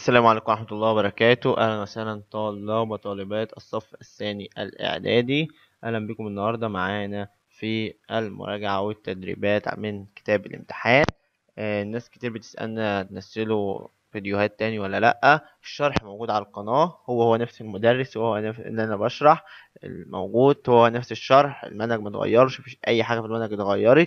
السلام عليكم ورحمة الله وبركاته أهلا وسهلا طلاب وطالبات الصف الثاني الإعدادي أهلا بكم النهاردة معانا في المراجعة والتدريبات من كتاب الامتحان آه، الناس كتير بتسألنا تنزلوا فيديوهات تاني ولا لأ الشرح موجود على القناة هو هو نفس المدرس وهو نفس اللي أنا بشرح الموجود هو نفس الشرح المنهج متغيرش مفيش أي حاجة في المنهج اتغيرت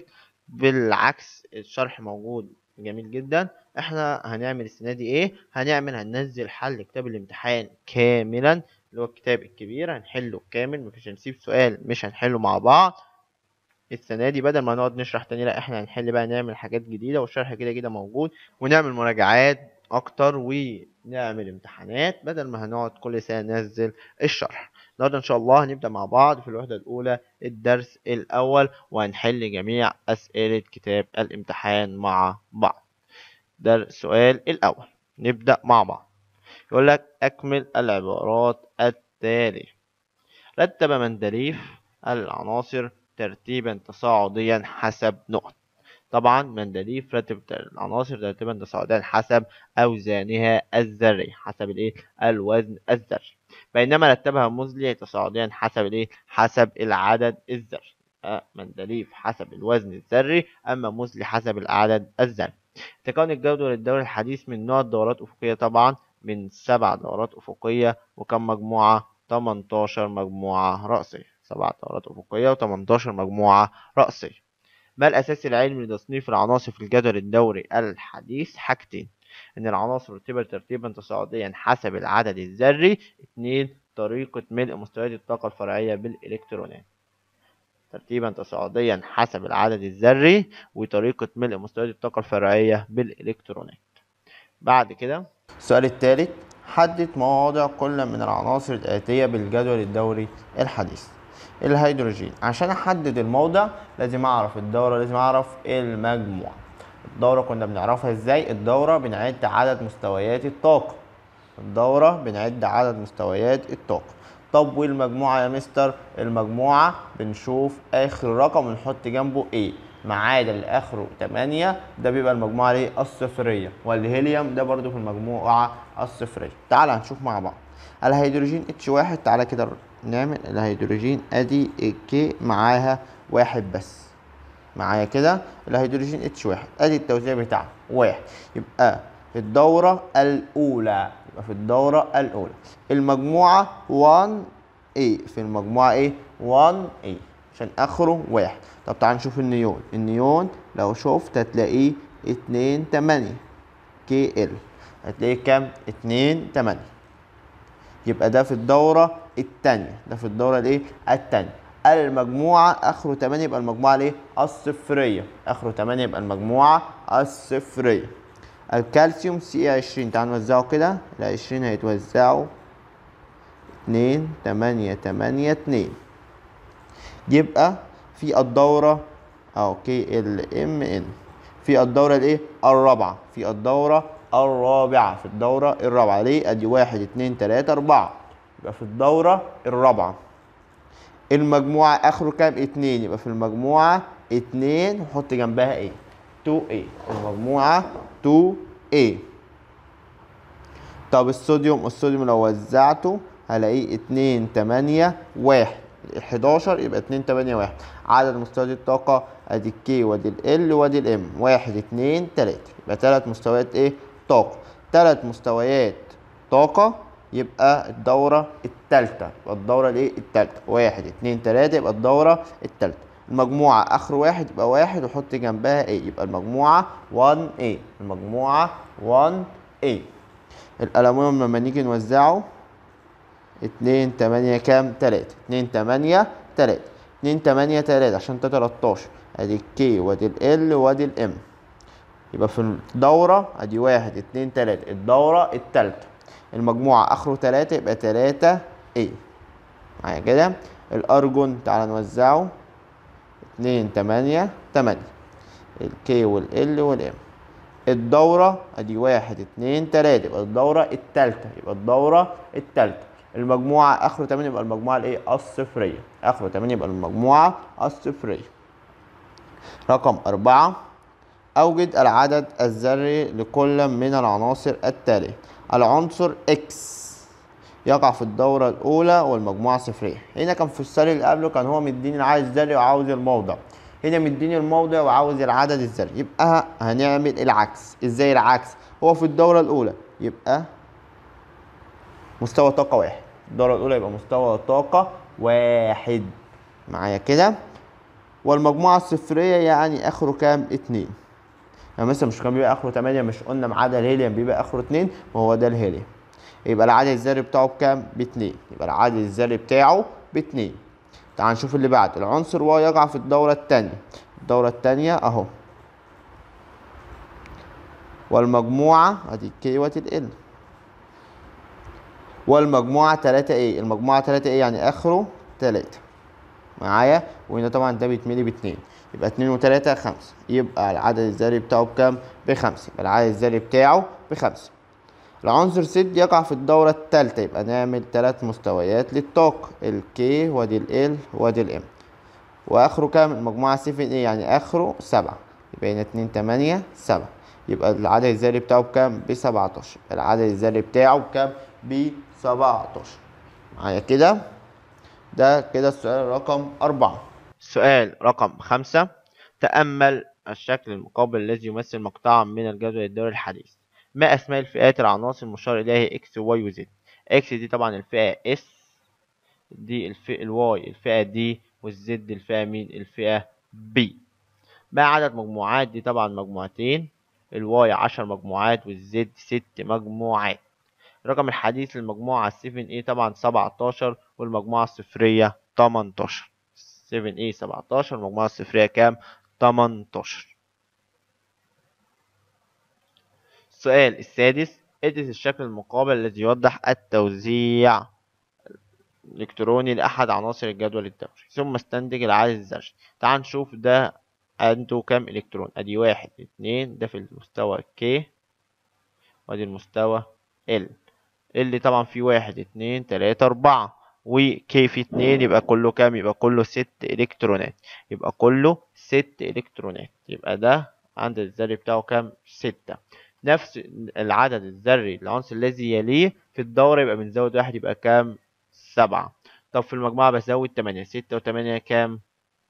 بالعكس الشرح موجود جميل جدا احنا هنعمل السنه دي ايه هنعمل هننزل حل كتاب الامتحان كاملا اللي هو الكتاب الكبير هنحله كامل مش هنسيب سؤال مش هنحله مع بعض السنه دي بدل ما نقعد نشرح تاني لا احنا هنحل بقى نعمل حاجات جديده والشرح كده كده موجود ونعمل مراجعات اكتر ونعمل امتحانات بدل ما هنقعد كل سنه ننزل الشرح النهارده ان شاء الله هنبدا مع بعض في الوحده الاولى الدرس الاول وهنحل جميع اسئله كتاب الامتحان مع بعض ده السؤال الأول نبدأ مع بعض يقول لك أكمل العبارات التالية رتب مندليف العناصر ترتيبا تصاعديا حسب نقط طبعا مندليف رتب العناصر ترتيبا تصاعديا حسب أوزانها الذرية حسب الايه الوزن الذري بينما رتبها مزلي تصاعديا حسب الايه حسب العدد الذري أه مندليف حسب الوزن الذري أما مزلي حسب العدد الذري تكون الجدول الدوري الحديث من نوع دورات أفقية طبعا من سبع دورات أفقية وكم مجموعة 18 مجموعة رأسية سبع دورات أفقية و18 مجموعة رأسية ما الأساس العلمي لتصنيف العناصر في الجدول الدوري الحديث حاجتين إن العناصر رتبت ترتيبا تصاعديا حسب العدد الذري اتنين طريقة ملء مستويات الطاقة الفرعية بالإلكترونات ترتيبا تصاعديا حسب العدد الذري وطريقة ملء مستويات الطاقة الفرعية بالإلكترونات بعد كده السؤال الثالث حدد مواضع كل من العناصر الآتية بالجدول الدوري الحديث الهيدروجين عشان أحدد الموضع لازم أعرف الدورة لازم أعرف المجموعة الدورة كنا بنعرفها إزاي الدورة بنعد عدد مستويات الطاقة الدورة بنعد عدد مستويات الطاقة طب والمجموعة يا مستر المجموعة بنشوف آخر رقم ونحط جنبه إيه ما عدا اللي آخره 8 ده بيبقى المجموعة الايه الصفرية والهيليوم ده برضو في المجموعة الصفرية تعال هنشوف مع بعض الهيدروجين اتش واحد تعالى كده نعمل الهيدروجين ادي الكي معاها واحد بس معايا كده الهيدروجين اتش واحد ادي التوزيع بتاعه واحد يبقى في الدورة الأولى يبقى في الدورة الأولى المجموعة 1 A في المجموعة ايه 1 A عشان آخره واحد طب تعال نشوف النيون النيون لو شفت هتلاقيه 2 8 كي ال هتلاقيه كام 2 8 يبقى ده في الدورة التانية ده في الدورة الايه التانية المجموعة آخره 8 يبقى المجموعة الايه الصفرية آخره 8 يبقى المجموعة الصفرية الكالسيوم سي 20 تعالوا نوزعه كده ال 20 هيتوزعوا 2 8 8 2 يبقى في الدورة اهو كي ال ام ان في الدورة الايه الرابعة في الدورة الرابعة في الدورة الرابعة ليه ادي واحد اتنين تلاتة اربعة يبقى في الدورة الرابعة المجموعة اخره كام اتنين يبقى في المجموعة اتنين وحط جنبها ايه 2A المجموعة 2A طب الصوديوم الصوديوم لو وزعته هلاقيه 2 8 1 ال 11 يبقى 2 8 1 عدد مستويات الطاقة ادي الكي وادي ال وادي الام 1 2 3 يبقى ثلاث مستويات ايه طاقة ثلاث مستويات طاقة يبقى الدورة الثالثة يبقى الدورة الايه الثالثة 1 2 3 يبقى الدورة الثالثة المجموعة آخر واحد يبقى واحد وحط جنبها ايه يبقى المجموعة 1A المجموعة 1A الألمنيوم لما نيجي نوزعه اتنين تمانية كام تلاتة اتنين تمانية تلاتة اتنين تمانية تلاتة عشان ده تلاتاشر ادي الكي وادي ال وادي الام يبقى في الدورة ادي واحد اتنين تلاتة الدورة التالتة المجموعة آخره تلاتة يبقى تلاتة ايه معايا كده الأرجون تعالى نوزعه اتنين تمانية تمانية الكي والال والام الدورة ادي واحد اتنين تلاتة يبقى الدورة التالتة يبقى الدورة التالتة المجموعة اخره تمانية يبقى المجموعة الايه الصفرية اخره تمانية يبقى المجموعة الصفرية رقم أربعة أوجد العدد الذري لكل من العناصر التالية العنصر اكس يقع في الدورة الأولى والمجموعة صفرية هنا كان في السؤال اللي قبله كان هو مديني العدد الذري وعاوز الموضع هنا مديني الموضع وعاوز العدد الذري يبقى هنعمل العكس ازاي العكس هو في الدورة الأولى يبقى مستوى طاقة واحد الدورة الأولى يبقى مستوى طاقة واحد معايا كده والمجموعة الصفرية يعني آخره كام؟ اتنين يعني مثلا مش كان بيبقى آخره تمانية مش قلنا معادل الهيليوم بيبقى آخره اتنين وهو ده الهيليوم يبقى العدد الذري بتاعه بكام؟ باتنين يبقى العدد الذري بتاعه باتنين تعال نشوف اللي بعد العنصر واي يقع في الدورة التانية الدورة التانية اهو والمجموعة ادي كي وادي ال والمجموعة تلاتة ايه المجموعة تلاتة ايه يعني اخره تلاتة معايا وهنا طبعا ده بيتملي باتنين يبقى اتنين وتلاتة خمسة يبقى العدد الذري بتاعه بكام بخمسة يبقى العدد الذري بتاعه بخمسة العنصر سد يقع في الدورة التالتة يبقى نعمل تلات مستويات للطاقة الكي وادي ال وادي الام واخره كام المجموعة سيفن ايه يعني اخره سبعة يبقى هنا اتنين تمانية سبعة يبقى العدد الذري بتاعه بكام بسبعتاشر العدد الذري بتاعه بكام بسبعتاشر معايا كده ده كده السؤال رقم أربعة سؤال رقم خمسة تأمل الشكل المقابل الذي يمثل مقطعا من الجدول الدوري الحديث ما أسماء الفئات العناصر المشار إليها إكس وواي وزد إكس دي طبعا الفئة إس دي الفئة الواي الفئة دي والزد الفئة مين الفئة بي ما عدد مجموعات دي طبعا مجموعتين الواي عشر مجموعات والزد ست مجموعات الرقم الحديث للمجموعة 7A طبعا 17 والمجموعة الصفرية 18 7A 17 المجموعة الصفرية كام 18 السؤال السادس ادرس الشكل المقابل الذي يوضح التوزيع الإلكتروني لأحد عناصر الجدول الدوري ثم استنتج العدد الذري تعال نشوف ده عنده كام إلكترون أدي واحد اتنين ده في المستوى K وأدي المستوى L اللي طبعا فيه واحد اتنين تلاتة أربعة وكي في اتنين يبقى كله كام يبقى كله ست إلكترونات يبقى كله ست إلكترونات يبقى ده عند الذري بتاعه كام ستة نفس العدد الذري العنصر الذي يليه في الدورة يبقى بنزود واحد يبقى كام سبعة طب في المجموعة بزود تمانية ستة وتمانية كام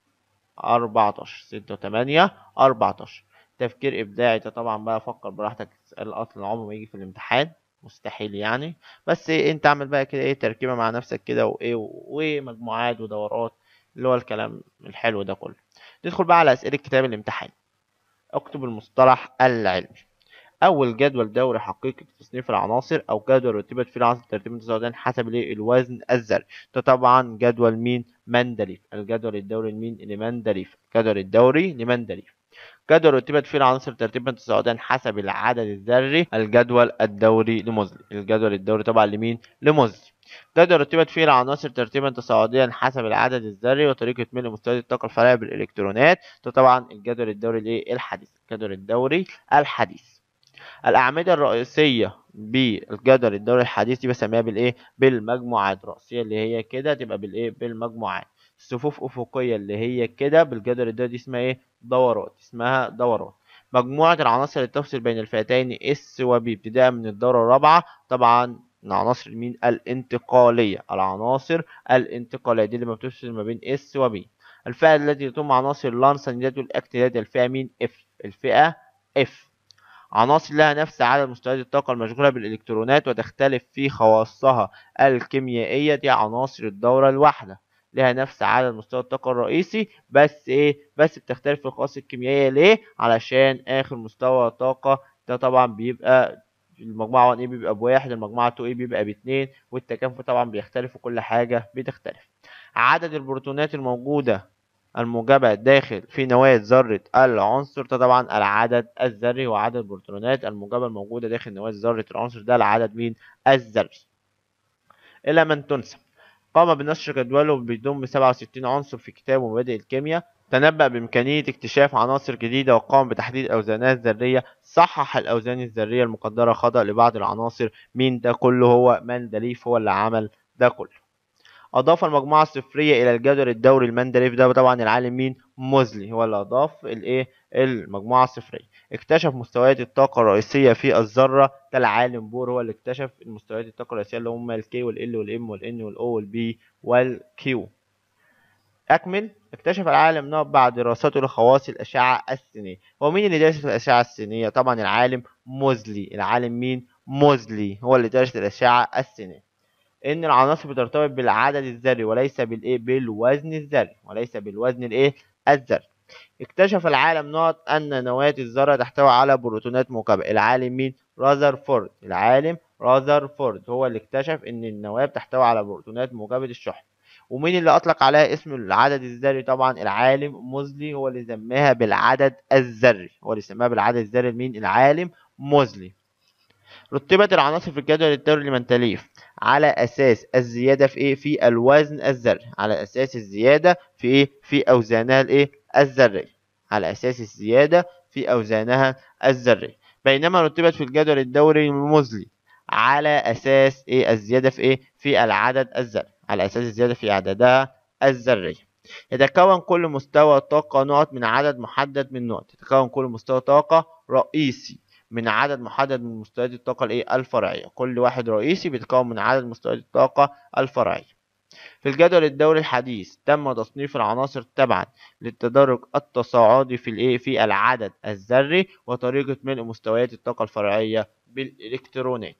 أربعتاشر ستة وتمانية أربعتاشر تفكير إبداعي ده طبعا بقى فكر براحتك السؤال أصلا عمره ما يجي في الامتحان مستحيل يعني بس إيه انت اعمل بقى كده ايه تركيبة مع نفسك كده وايه ومجموعات ودورات اللي هو الكلام الحلو ده كله ندخل بقى على أسئلة كتاب الامتحان اكتب المصطلح العلمي أول جدول دوري حقيقي لتصنيف العناصر أو جدول رتبت فيه العناصر ترتيب متزايدين حسب الايه الوزن الذري ده طبعا جدول مين مندليف الجدول الدوري لمين لمندليف الجدول الدوري لمندليف جدول رتبت فيه العناصر ترتيبا تصاعدا حسب العدد الذري الجدول الدوري لمزلي الجدول الدوري طبعا لمين لمزلي جدول رتبت فيه العناصر ترتيبا تصاعديا حسب العدد الذري وطريقة ملء مستويات الطاقة الفعالية بالإلكترونات ده طبعا الجدول الدوري الايه الحديث الجدول الدوري الحديث الأعمدة الرئيسية بالجدول الدوري الحديث دي بسميها بالايه بالمجموعات الرئيسية اللي هي كده تبقى بالايه بالمجموعات صفوف أفقية اللي هي كده بالجدول الدوري دي اسمها ايه دورات اسمها دورات مجموعة العناصر اللي تفصل بين الفئتين اس و بي ابتداء من الدورة الرابعة طبعا العناصر مين الانتقالية العناصر الانتقالية دي اللي بتفصل ما بين اس و بي الفئة التي تضم عناصر اللانسانيدات والاكتينات الفئة مين اف الفئة اف عناصر لها نفس عدد مستويات الطاقة المشغولة بالإلكترونات وتختلف في خواصها الكيميائية دي عناصر الدورة الواحدة لها نفس عدد مستوى الطاقة الرئيسي بس ايه بس بتختلف في الخواص الكيميائية ليه علشان آخر مستوى طاقة ده طبعا بيبقى المجموعة 1 a بيبقى بواحد المجموعة 2 a بيبقى باتنين والتكافؤ طبعا بيختلف وكل حاجة بتختلف عدد البروتونات الموجودة الموجبة داخل في نواة ذرة العنصر ده طبعا العدد الذري وعدد البروتونات الموجبة الموجودة داخل نواة ذرة العنصر ده العدد مين الذري إلى من تنسب قام بنشر جدوله بيضم 67 عنصر في كتاب مبادئ الكيمياء تنبأ بإمكانية اكتشاف عناصر جديدة وقام بتحديد أوزانات ذرية صحح الأوزان الذرية المقدرة خطأ لبعض العناصر مين ده كله هو مندليف هو اللي عمل ده كله أضاف المجموعة الصفرية إلى الجدول الدوري المندليف ده طبعا العالم مين موزلي هو اللي أضاف الإيه المجموعة الصفرية اكتشف مستويات الطاقة الرئيسية في الذرة ده العالم بور هو اللي اكتشف مستويات الطاقة الرئيسية اللي هم الكي والال والام والان والاو والبي والكيو أكمل اكتشف العالم نوع بعد دراسته لخواص الأشعة السينية هو مين اللي درس الأشعة السينية طبعا العالم موزلي العالم مين موزلي هو اللي درس الأشعة السينية ان العناصر بترتبط بالعدد الذري وليس بالايه بالوزن الذري وليس بالوزن الايه الذري اكتشف العالم نقط ان نواة الذرة تحتوي على بروتونات موكبة العالم مين رازرفورد العالم رازرفورد هو اللي اكتشف ان النواة بتحتوي على بروتونات موكبة الشحن ومين اللي اطلق عليها اسم العدد الذري طبعا العالم موزلي هو اللي سماها بالعدد الذري هو اللي سماها بالعدد الذري مين العالم موزلي رتبت العناصر في الجدول الدوري لمنتليف على اساس الزياده في ايه في الوزن الذري على اساس الزياده في ايه في اوزانها الايه الذريه على اساس الزياده في اوزانها الذريه بينما رتبت في الجدول الدوري المزلي على اساس ايه الزياده في ايه في العدد الذري على اساس الزياده في عددها الذريه يتكون كل مستوى طاقة نقط من عدد محدد من نقط يتكون كل مستوى طاقة رئيسي من عدد محدد من مستويات الطاقة الايه الفرعية كل واحد رئيسي بيتكون من عدد مستويات الطاقة الفرعية في الجدول الدوري الحديث تم تصنيف العناصر تبعا للتدرج التصاعدي في الايه في العدد الذري وطريقة ملء مستويات الطاقة الفرعية بالإلكترونات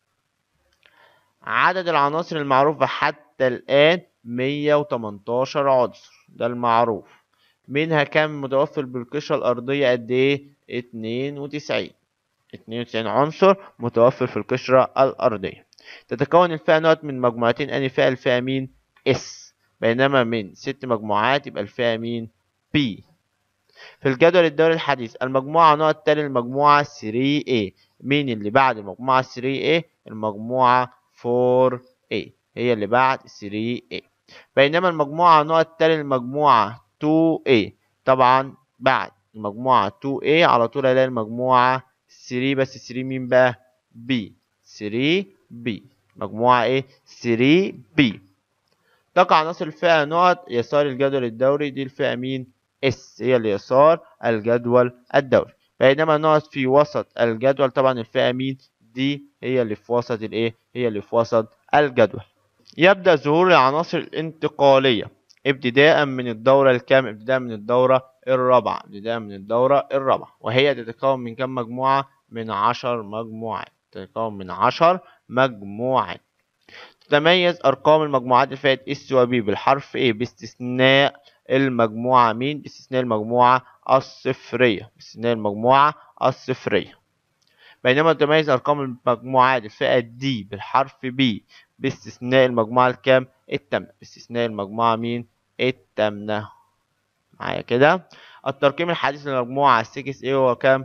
عدد العناصر المعروفة حتى الآن 118 عنصر ده المعروف منها كم متوفر بالقشرة الأرضية قد إيه؟ 92 92 عنصر متوفر في القشرة الأرضية تتكون الفئة نقط من مجموعتين أنهي فئة الفئة مين S بينما من ست مجموعات يبقى الفئة مين P في الجدول الدوري الحديث المجموعة نقط تالي المجموعة 3A مين اللي بعد المجموعة 3A المجموعة 4A هي اللي بعد 3A بينما المجموعة نقط تالي المجموعة 2A طبعا بعد المجموعة 2A على طول الاقي المجموعة 3 بس 3 مين بقى B 3 B مجموعة ايه 3 B تقع عناصر الفئة نقط يسار الجدول الدوري دي الفئة مين S هي اللي يسار الجدول الدوري بينما نقط في وسط الجدول طبعا الفئة مين دي هي اللي في وسط الايه هي اللي في وسط الجدول يبدأ ظهور العناصر الانتقالية ابتداء من الدورة الكام ابتداء من الدورة الرابعة ابتداء من الدورة الرابعة وهي تتكون من كم مجموعة من عشر مجموعات تتكون من عشر مجموعات تتميز أرقام المجموعات الفئة اس و بي بالحرف A باستثناء المجموعة مين باستثناء المجموعة الصفرية باستثناء المجموعة الصفرية بينما تتميز أرقام المجموعات الفئة D بالحرف B باستثناء المجموعة الكام التامنة باستثناء المجموعة مين التامنة معايا كده الترقيم الحديث للمجموعة 6A هو كام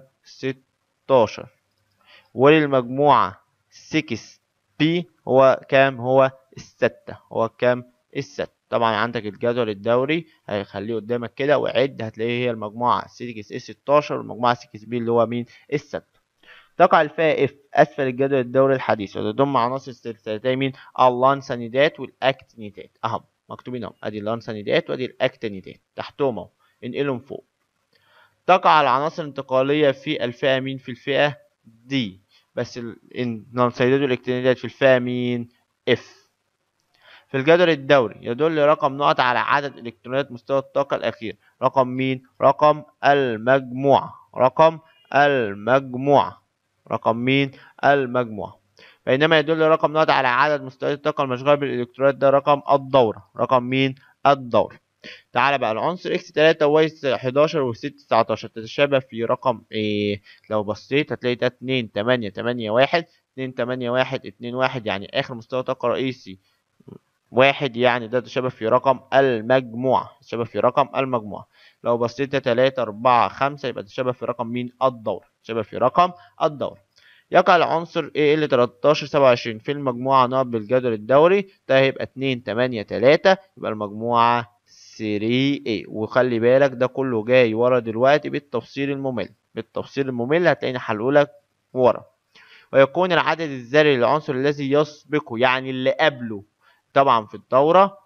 16 وللمجموعة 6B هو كام هو الستة هو كام الستة طبعا عندك الجدول الدوري هيخليه قدامك كده وعد هتلاقيه هي المجموعة 6A 16 والمجموعة 6B اللي هو مين الستة تقع الفئة F أسفل الجدول الدوري الحديث وتضم عناصر السلسلتين مين اللانسانيدات والأكتينيدات أهم مكتوبين اهو ادي اللانسانيدات وادي الأكتينيدات تحتهم اهو انقلهم فوق تقع العناصر الانتقالية في الفئة مين في الفئة D بس اللانسانيدات والأكتينيدات في الفئة مين F في الجدول الدوري يدل رقم نقط على عدد إلكترونات مستوى الطاقة الأخير رقم مين رقم المجموعة رقم المجموعة رقم مين المجموعة بينما يدل رقم نقط على عدد مستويات الطاقة المشغولة بالإلكترونات ده رقم الدورة رقم مين الدورة تعالى بقى العنصر اكس 3 واي 11 و 6 19 تتشابه في رقم ايه لو بصيت هتلاقي ده 2 8 8 1 2 8 1 2 1 يعني اخر مستوى طاقة رئيسي واحد يعني ده تشابه في رقم المجموعة تشابه في رقم المجموعة لو بصيت تلاتة أربعة خمسة يبقى تشابه في رقم مين الدورة تشابه في رقم الدورة يقع العنصر ال 13 27 في المجموعة نقط بالجدول الدوري ده هيبقى 2 8 3 يبقى المجموعة 3A وخلي بالك ده كله جاي ورا دلوقتي بالتفصيل الممل بالتفصيل الممل هتلاقيني حلقولك ورا ويكون العدد الذري للعنصر الذي يسبقه يعني اللي قبله طبعا في الدورة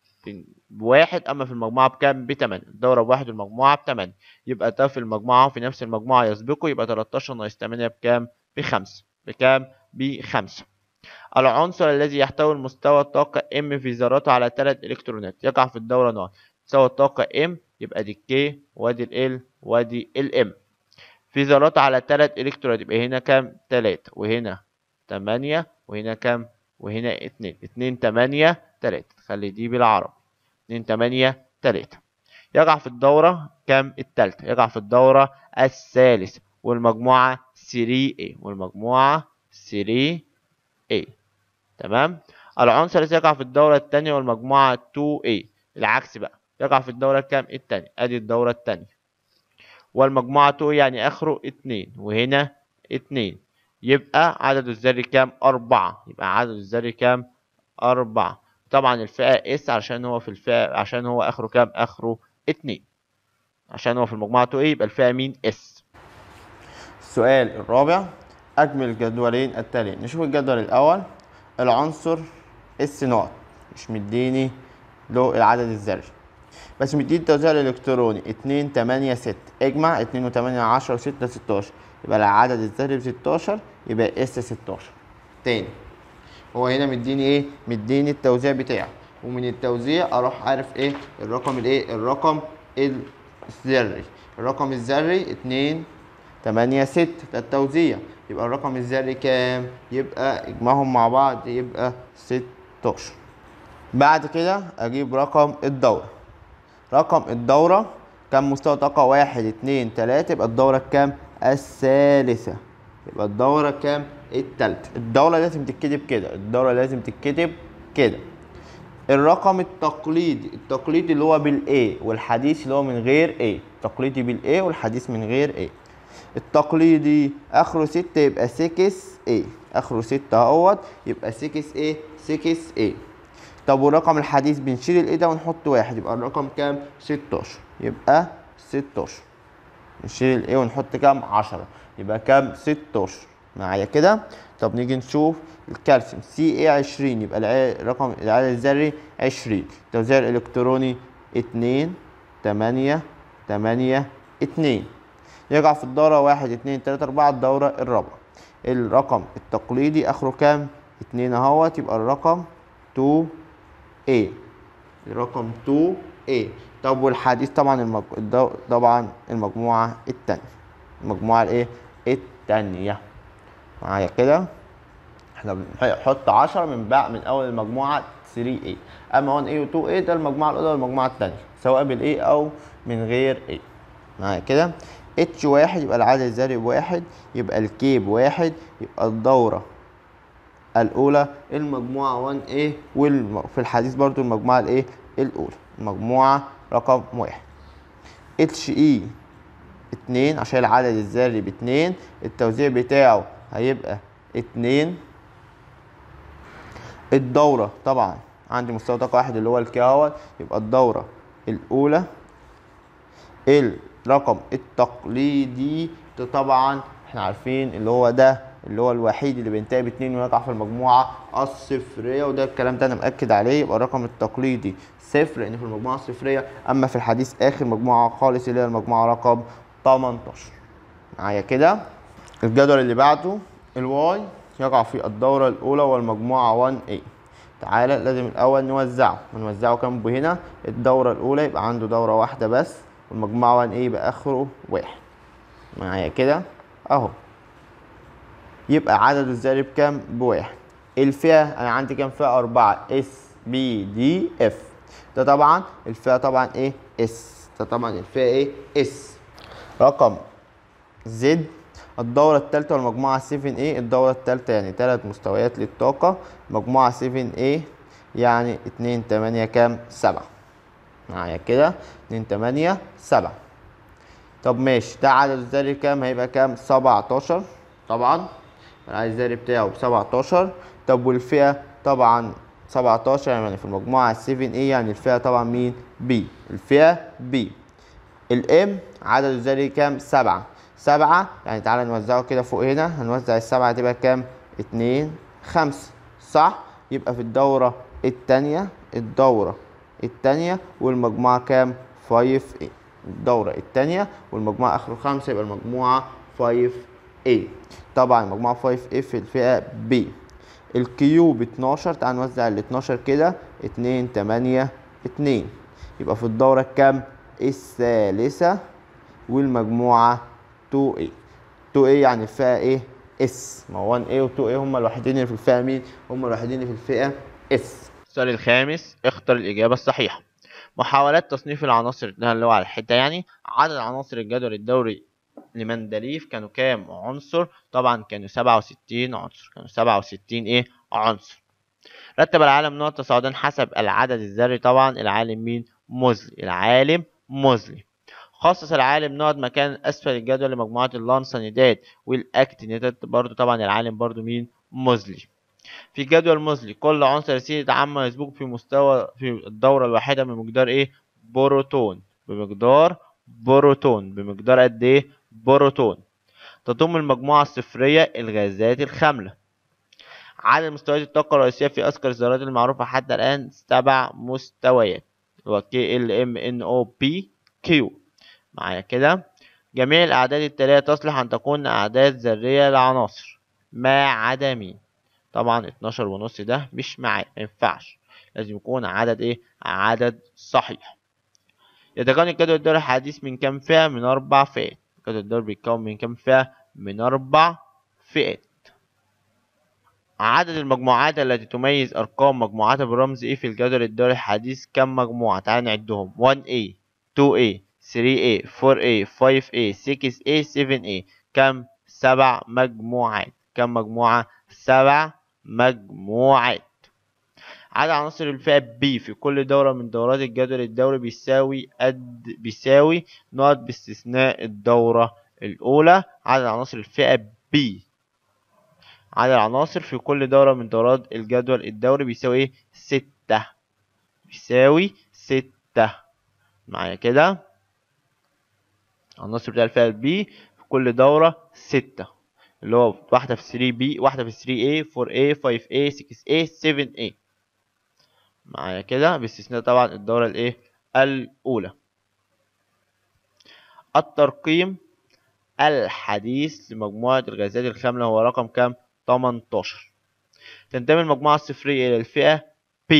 بواحد أما في المجموعة بكام؟ بتمانية الدورة بواحد والمجموعة بتمانية يبقى ده في المجموعة وفي نفس المجموعة يسبقه يبقى تلاتاشر ناقص تمانية بكام؟ بخمسة بكام؟ بخمسة العنصر الذي يحتوي المستوى الطاقة M في ذراته على تلات إلكترونات يقع في الدورة نوع تساوي الطاقة M يبقى دي K وادي ال L وادي ال M في ذرات على تلات إلكترونات يبقى هنا كام؟ تلاتة وهنا تمانية وهنا كام؟ وهنا اتنين اتنين تمانية تلاتة خلي دي بالعربي اتنين تمانية تلاتة يقع في الدورة كام؟ التالتة يقع في الدورة الثالثة والمجموعة 3A والمجموعة 3A تمام؟ العنصر الذي يقع في الدورة التانية والمجموعة 2A العكس بقى يقع في الدورة كام؟ التانية ادي الدورة التانية والمجموعة 2 يعني اخره اتنين وهنا اتنين يبقى عدد الذري كام؟ أربعة يبقى عدد الذري كام؟ أربعة طبعا الفئة اس عشان هو في الفئة عشان هو اخره كام؟ اخره اتنين عشان هو في المجموعة 2 يبقى الفئة مين؟ اس السؤال الرابع أكمل الجدولين التاليين نشوف الجدول الأول العنصر اس نوت مش مديني له العدد الذري بس مديني التوزيع الإلكتروني اتنين تمانية ستة اجمع اتنين وتمانية عشرة وستة ستاشر يبقى العدد الذري بستاشر يبقى اس ستاشر تاني هو هنا مديني ايه مديني التوزيع بتاعه ومن التوزيع اروح عارف ايه الرقم الايه الرقم الذري الرقم الذري اتنين تمانية ستة ده التوزيع يبقى الرقم الذري كام يبقى اجمعهم مع بعض يبقى ستاشر بعد كده اجيب رقم الدورة رقم الدورة كم مستوى طاقة واحد اتنين تلاتة يبقى الدورة كام الثالثة يبقى الدورة كام التالتة الدورة لازم تتكتب كده الدورة لازم تتكتب كده الرقم التقليدي التقليدي اللي هو بالاي والحديث اللي هو من غير اي التقليدي بالاي والحديث من غير اي التقليدي اخره ستة يبقى 6 اي اخره ستة اهوت يبقى 6 ايه 6 اي طب والرقم الحديث بنشيل الاي ده ونحط واحد يبقى الرقم كام 16 يبقى 16 نشيل الاي ونحط كام 10 يبقى كام 16 معايا كده طب نيجي نشوف الكالسيوم سي اي 20 يبقى الرقم العدد الذري 20 التوزيع الالكتروني 2 8 8 2 يقع في الدورة واحد اتنين تلاتة أربعة الدورة الرابعة الرقم التقليدي آخره كام؟ اتنين أهوت يبقى الرقم 2 A الرقم 2 A طب والحديث طبعا المج... الدو... طبعا المجموعة التانية المجموعة الإيه؟ التانية معايا كده احنا بنحط 10 من بقى من أول المجموعة 3A أما 1A و 2A ده المجموعة الأولى والمجموعة التانية سواء بالA أو من غير A معايا كده اتش واحد يبقى العدد الذري بواحد يبقى الكي بواحد يبقى الدورة الأولى المجموعة 1A وفي الحديث برضو المجموعة الإيه الأولى المجموعة رقم واحد اتش اي اتنين عشان العدد الذري باتنين التوزيع بتاعه هيبقى اتنين الدورة طبعا عندي مستوى طاقة واحد اللي هو الكي اهوت يبقى الدورة الأولى الرقم التقليدي ده طبعا احنا عارفين اللي هو ده اللي هو الوحيد اللي بينتهي باتنين ويقع في المجموعة الصفرية وده الكلام ده انا مأكد عليه يبقى الرقم التقليدي صفر لان في المجموعة الصفرية اما في الحديث اخر مجموعة خالص اللي هي المجموعة رقم 18 معايا كده الجدول اللي بعده الواي يقع في الدورة الأولى والمجموعة 1A تعالى لازم الأول نوزعه ونوزعه كام هنا الدورة الأولى يبقى عنده دورة واحدة بس والمجموعة 1A يبقى آخره واحد معايا كده أهو يبقى عدد الذري بكام؟ بواحد الفئة أنا عندي كام فئة؟ أربعة اس بي دي اف ده طبعا الفئة طبعا إيه؟ اس ده طبعا الفئة إيه؟ اس رقم زد الدورة التالتة والمجموعة 7 a الدورة التالتة يعني تلات مستويات للطاقة مجموعة 7 a يعني اتنين تمانية كام؟ سبعة معايا كده اتنين تمانية سبعة طب ماشي ده عدد الذري كام هيبقى كام سبعتاشر طبعا العدد الذري بتاعه بسبعتاشر طب والفئة طبعا سبعتاشر يعني في المجموعة 7 a يعني الفئة طبعا مين بي الفئة بي الام عدد الذري كام سبعة سبعة يعني تعالى نوزعه كده فوق هنا هنوزع السبعة تبقى كام اتنين خمسة صح يبقى في الدورة التانية الدورة التانية والمجموعة كام 5 a الدورة التانية والمجموعة آخره خمسة يبقى المجموعة 5 a طبعا المجموعة 5 a في الفئة b الكيوب 12 تعال نوزع ال 12 كده 2 8 2 يبقى في الدورة الكام الثالثة والمجموعة 2 a 2 a يعني الفئة ايه اس ما هو 1 a و 2 a هما الوحيدين اللي في الفئة مين هما الوحيدين اللي في الفئة اس السؤال الخامس اختر الإجابة الصحيحة محاولات تصنيف العناصر ده اللي هو على الحتة يعني عدد عناصر الجدول الدوري لمندليف كانوا كام عنصر طبعا كانوا 67 عنصر كانوا 67 ايه عنصر رتب العالم نقط تصاعدا حسب العدد الذري طبعا العالم مين موزلي العالم موزلي خصص العالم نقط مكان اسفل الجدول لمجموعه اللانسانيدات والاكتينيدات برضو طبعا العالم برضو مين موزلي في جدول موزلي كل عنصر يسير عما يسبق في مستوى في الدورة الواحدة بمقدار ايه بروتون بمقدار بروتون بمقدار قد ايه بروتون تضم المجموعة الصفرية الغازات الخاملة عدد مستويات الطاقة الرئيسية في أذكر الذرات المعروفة حتى الآن سبع مستويات اللي هو كي ال ام ان او بي كيو معايا كده جميع الأعداد التالية تصلح أن تكون أعداد ذرية لعناصر ما عدا مين طبعا 12 ونص ده مش معايا ما ينفعش لازم يكون عدد ايه عدد صحيح يتكون الجدول الدوري الحديث من كام فئة من أربع فئات الجدول الدوري بيتكون من كام فئة من أربع فئات عدد المجموعات التي تميز أرقام مجموعات برمز إيه في الجدول الدوري الحديث كم مجموعة تعال نعدهم 1A 2A 3A 4A 5A 6A 7A كم سبع مجموعات كم مجموعة سبع مجموعات عدد عناصر الفئة B في كل دورة من دورات الجدول الدوري بيساوي قد بيساوي نقط باستثناء الدورة الأولى عدد عناصر الفئة B عدد العناصر في كل دورة من دورات الجدول الدوري بيساوي ايه؟ ستة بيساوي ستة معايا كده العناصر بتاع الفئة B في كل دورة ستة اللي هو واحدة في 3B واحدة في 3A 4A 5A 6A 7A معايا كده باستثناء طبعا الدورة الايه الأولى الترقيم الحديث لمجموعة الغازات الخاملة هو رقم كام 18 تنتمي المجموعة الصفرية إلى الفئة P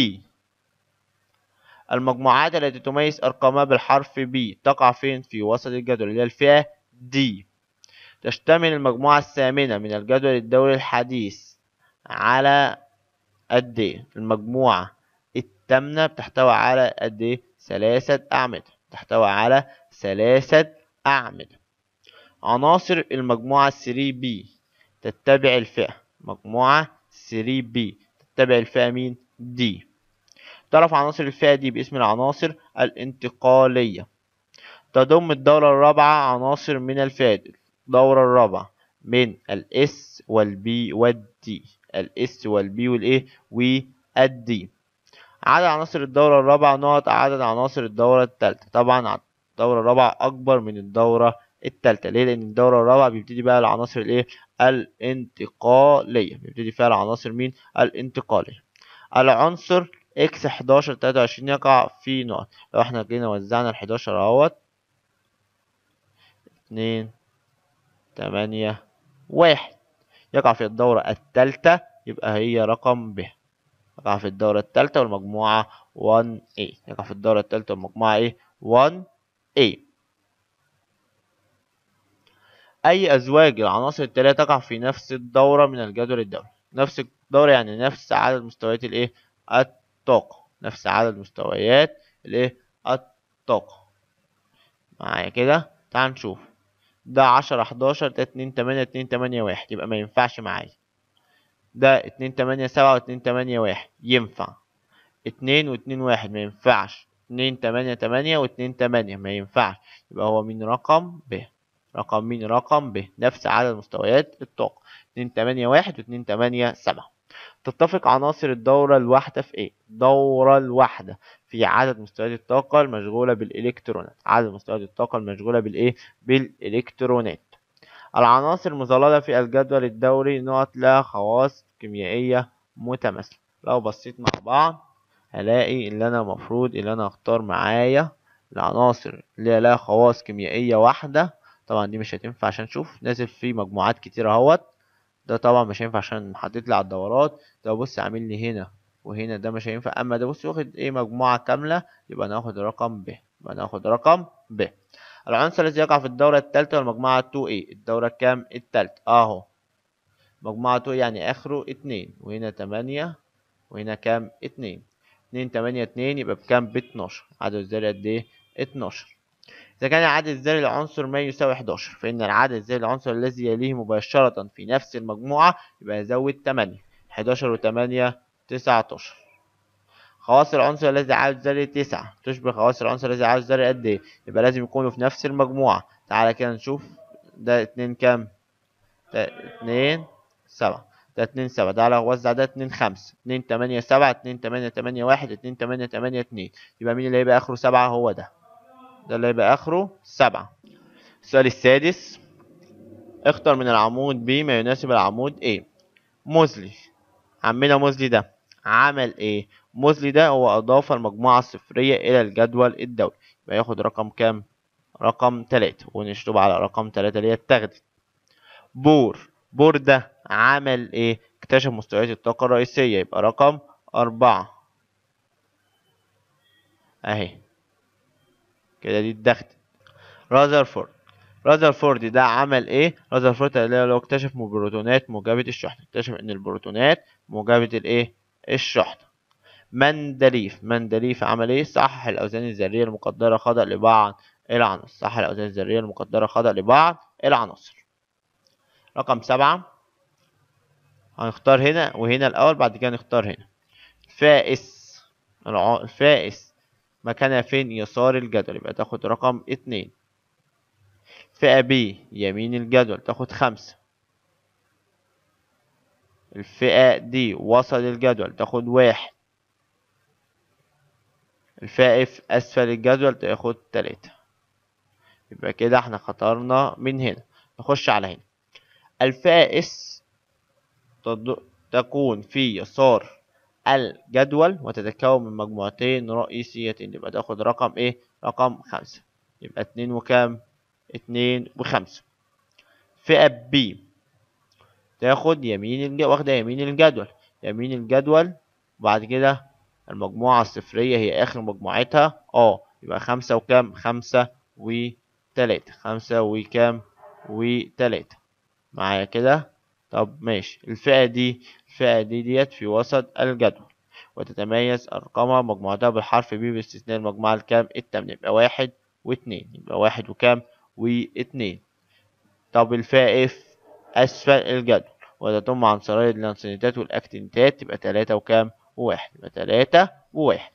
المجموعات التي تميز أرقامها بالحرف B تقع فين في وسط الجدول اللي هي الفئة D تشتمل المجموعة الثامنة من الجدول الدوري الحديث على قد إيه المجموعة الثامنة بتحتوي على قد إيه ثلاثة أعمدة تحتوي على ثلاثة أعمدة عناصر المجموعة 3B تتبع الفئة مجموعة 3B تتبع الفئة مين D تعرف عناصر الفئة دي باسم العناصر الانتقالية تضم الدورة الرابعة عناصر من الفئة دي الدورة الرابعة من الاس والبي والدي الاس والبي والايه والدي عدد عناصر الدورة الرابعة نقط عدد عناصر الدورة الثالثة طبعا الدورة الرابعة أكبر من الدورة التالتة ليه لأن الدورة الرابعة بيبتدي بقى العناصر الإيه الانتقالية بيبتدي فيها العناصر مين الانتقالية العنصر اكس 11 23 يقع في نقط لو احنا جينا وزعنا ال 11 اهوت اتنين تمانية واحد يقع في الدورة التالتة يبقى هي رقم ب يقع في الدورة التالتة والمجموعة 1A يقع في الدورة التالتة والمجموعة ايه 1A أي أزواج العناصر التالية تقع في نفس الدورة من الجدول الدوري نفس الدورة يعني نفس عدد مستويات الايه الطاقة نفس عدد مستويات الايه الطاقة معايا كده تعال نشوف ده عشرة حداشر ده اتنين تمانية اتنين تمانية واحد يبقى ما ينفعش معايا ده اتنين تمانية سبعة واتنين تمانية واحد ينفع اتنين واتنين واحد ما ينفعش اتنين تمانية تمانية واتنين تمانية ما ينفعش يبقى هو مين رقم ب رقم مين رقم ب نفس عدد مستويات الطاقة اتنين تمانية واحد واتنين تمانية سبعة تتفق عناصر الدورة الواحدة في ايه؟ الدورة الواحدة في عدد مستويات الطاقة المشغولة بالإلكترونات عدد مستويات الطاقة المشغولة بالإيه؟ بالإلكترونات العناصر المظللة في الجدول الدوري نقط لها خواص كيميائية متماثلة لو بصيت مع بعض هلاقي اللي انا المفروض اللي انا اختار معايا العناصر اللي هي لها خواص كيميائية واحدة طبعا دي مش هتنفع عشان نشوف نازل فيه مجموعات كتير اهوت ده طبعا مش هينفع عشان حطيت لي على الدورات ده بص عامل لي هنا وهنا ده مش هينفع اما ده بص واخد ايه مجموعة كاملة يبقى ناخد رقم ب يبقى ناخد رقم ب العنصر الذي يقع في الدورة الثالثة والمجموعة 2 a الدورة كام الثالثة اهو مجموعة 2 يعني اخره اتنين وهنا تمانية وهنا كام اتنين اتنين تمانية اتنين يبقى بكام باتناشر عدد الذري قد ايه اتناشر إذا كان العدد الذري للعنصر ما يساوي 11 فإن العدد الذري للعنصر الذي يليه مباشرة في نفس المجموعة يبقى يزود 8 11 و8 19 خواص العنصر الذي عدد ذري 9 تشبه خواص العنصر الذي عدد ذري قد ايه يبقى لازم يكونوا في نفس المجموعة تعالى كده نشوف ده 2 كام ده 2 7 ده 2 7 تعالى وزع ده 2 5 2 8 7 2 8 8 1 2 8 8 2 يبقى مين اللي هيبقى اخره 7 هو ده ده اللي هيبقى اخره 7 السؤال السادس اختر من العمود ب ما يناسب العمود A موزلي عمنا موزلي ده عمل ايه موزلي ده هو اضاف المجموعة الصفرية الى الجدول الدوري يبقى ياخد رقم كام رقم 3 ونشطب على رقم 3 اللي هي التغذية بور بور ده عمل ايه اكتشف مستويات الطاقة الرئيسية يبقى رقم أربعة اهي كده دي اتدخلت رازرفورد رازرفورد ده عمل ايه رازرفورد اللي هو اكتشف بروتونات موجبة الشحنة اكتشف ان البروتونات موجبة الايه الشحنة مندليف مندليف عمل ايه صحح الاوزان الذرية المقدرة خطأ لبعض العناصر صحح الاوزان الذرية المقدرة خطأ لبعض العناصر رقم سبعة هنختار هنا وهنا الأول بعد كده نختار هنا فائس الفائس مكانها فين يسار الجدول يبقى تاخد رقم اتنين فئة B يمين الجدول تاخد خمسة الفئة D وسط الجدول تاخد واحد الفئة F أسفل الجدول تاخد تلاتة يبقى كده احنا خطرنا من هنا نخش على هنا الفئة S تكون في يسار الجدول وتتكون من مجموعتين رئيسيتين يبقى تاخد رقم ايه رقم خمسة يبقى اتنين وكام اتنين وخمسة فئة B تاخد يمين الجدول واخدة يمين الجدول يمين الجدول وبعد كده المجموعة الصفرية هي آخر مجموعتها اه يبقى خمسة وكام خمسة وتلاتة خمسة وكام وتلاتة معايا كده طب ماشي الفئة دي الفئة دي ديت في وسط الجدول وتتميز أرقامها مجموعتها بالحرف ب باستثناء المجموعة الكام التامنة يبقى واحد واتنين يبقى واحد وكام واتنين طب الفئة اف أسفل الجدول وتتم عنصرية اللانسينيتات والأكتينيتات تبقى تلاتة وكام وواحد يبقى تلاتة وواحد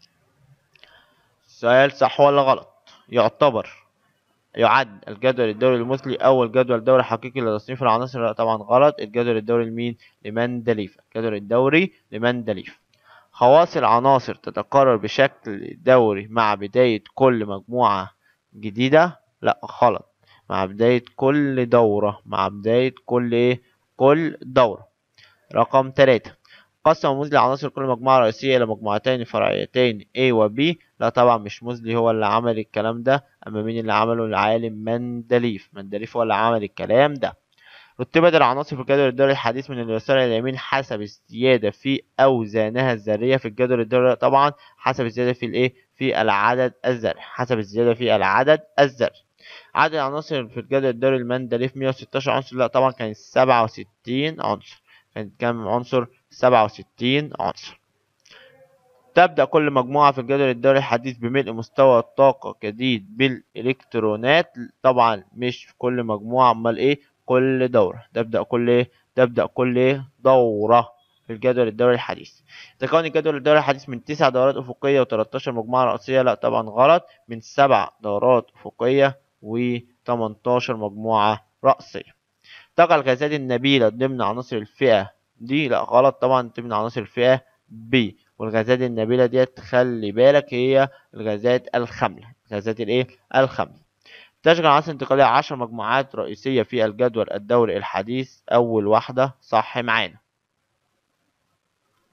سؤال صح ولا غلط يعتبر يعد الجدول الدوري المثلي أول جدول دوري حقيقي لتصنيف العناصر لا طبعا غلط الجدول الدوري لمين لمندليف الجدول الدوري لمندليف خواص العناصر تتكرر بشكل دوري مع بداية كل مجموعة جديدة لا غلط مع بداية كل دورة مع بداية كل ايه كل دورة رقم تلاتة قسم موزلي عناصر كل مجموعة رئيسية إلى مجموعتين فرعيتين A و B لا طبعا مش موزلي هو اللي عمل الكلام ده أما مين اللي عمله العالم مندليف مندليف هو اللي عمل الكلام ده رتبت العناصر في الجدول الدوري الحديث من اليسار إلى اليمين حسب الزيادة في أوزانها الذرية في الجدول الدوري طبعا حسب الزيادة في الإيه في العدد الذري حسب الزيادة في العدد الذري عدد العناصر في الجدول الدوري المندليف 116 عنصر لا طبعا كان 67 عنصر كانت كام عنصر 67 عنصر تبدأ كل مجموعة في الجدول الدوري الحديث بملء مستوى الطاقة جديد بالإلكترونات طبعا مش في كل مجموعة أمال إيه كل دورة تبدأ كل إيه تبدأ كل إيه دورة في الجدول الدوري الحديث تكون الجدول الدوري الحديث من 9 دورات أفقية و13 مجموعة رئيسية لا طبعا غلط من 7 دورات أفقية و18 مجموعة رأسية تقع الغازات النبيلة ضمن عناصر الفئة دي لا غلط طبعا ضمن عناصر الفئة B والغازات النبيلة ديت خلي بالك هي الغازات الخاملة الغازات الايه الخاملة تشغل عناصر انتقالية عشر مجموعات رئيسية في الجدول الدوري الحديث أول واحدة صح معانا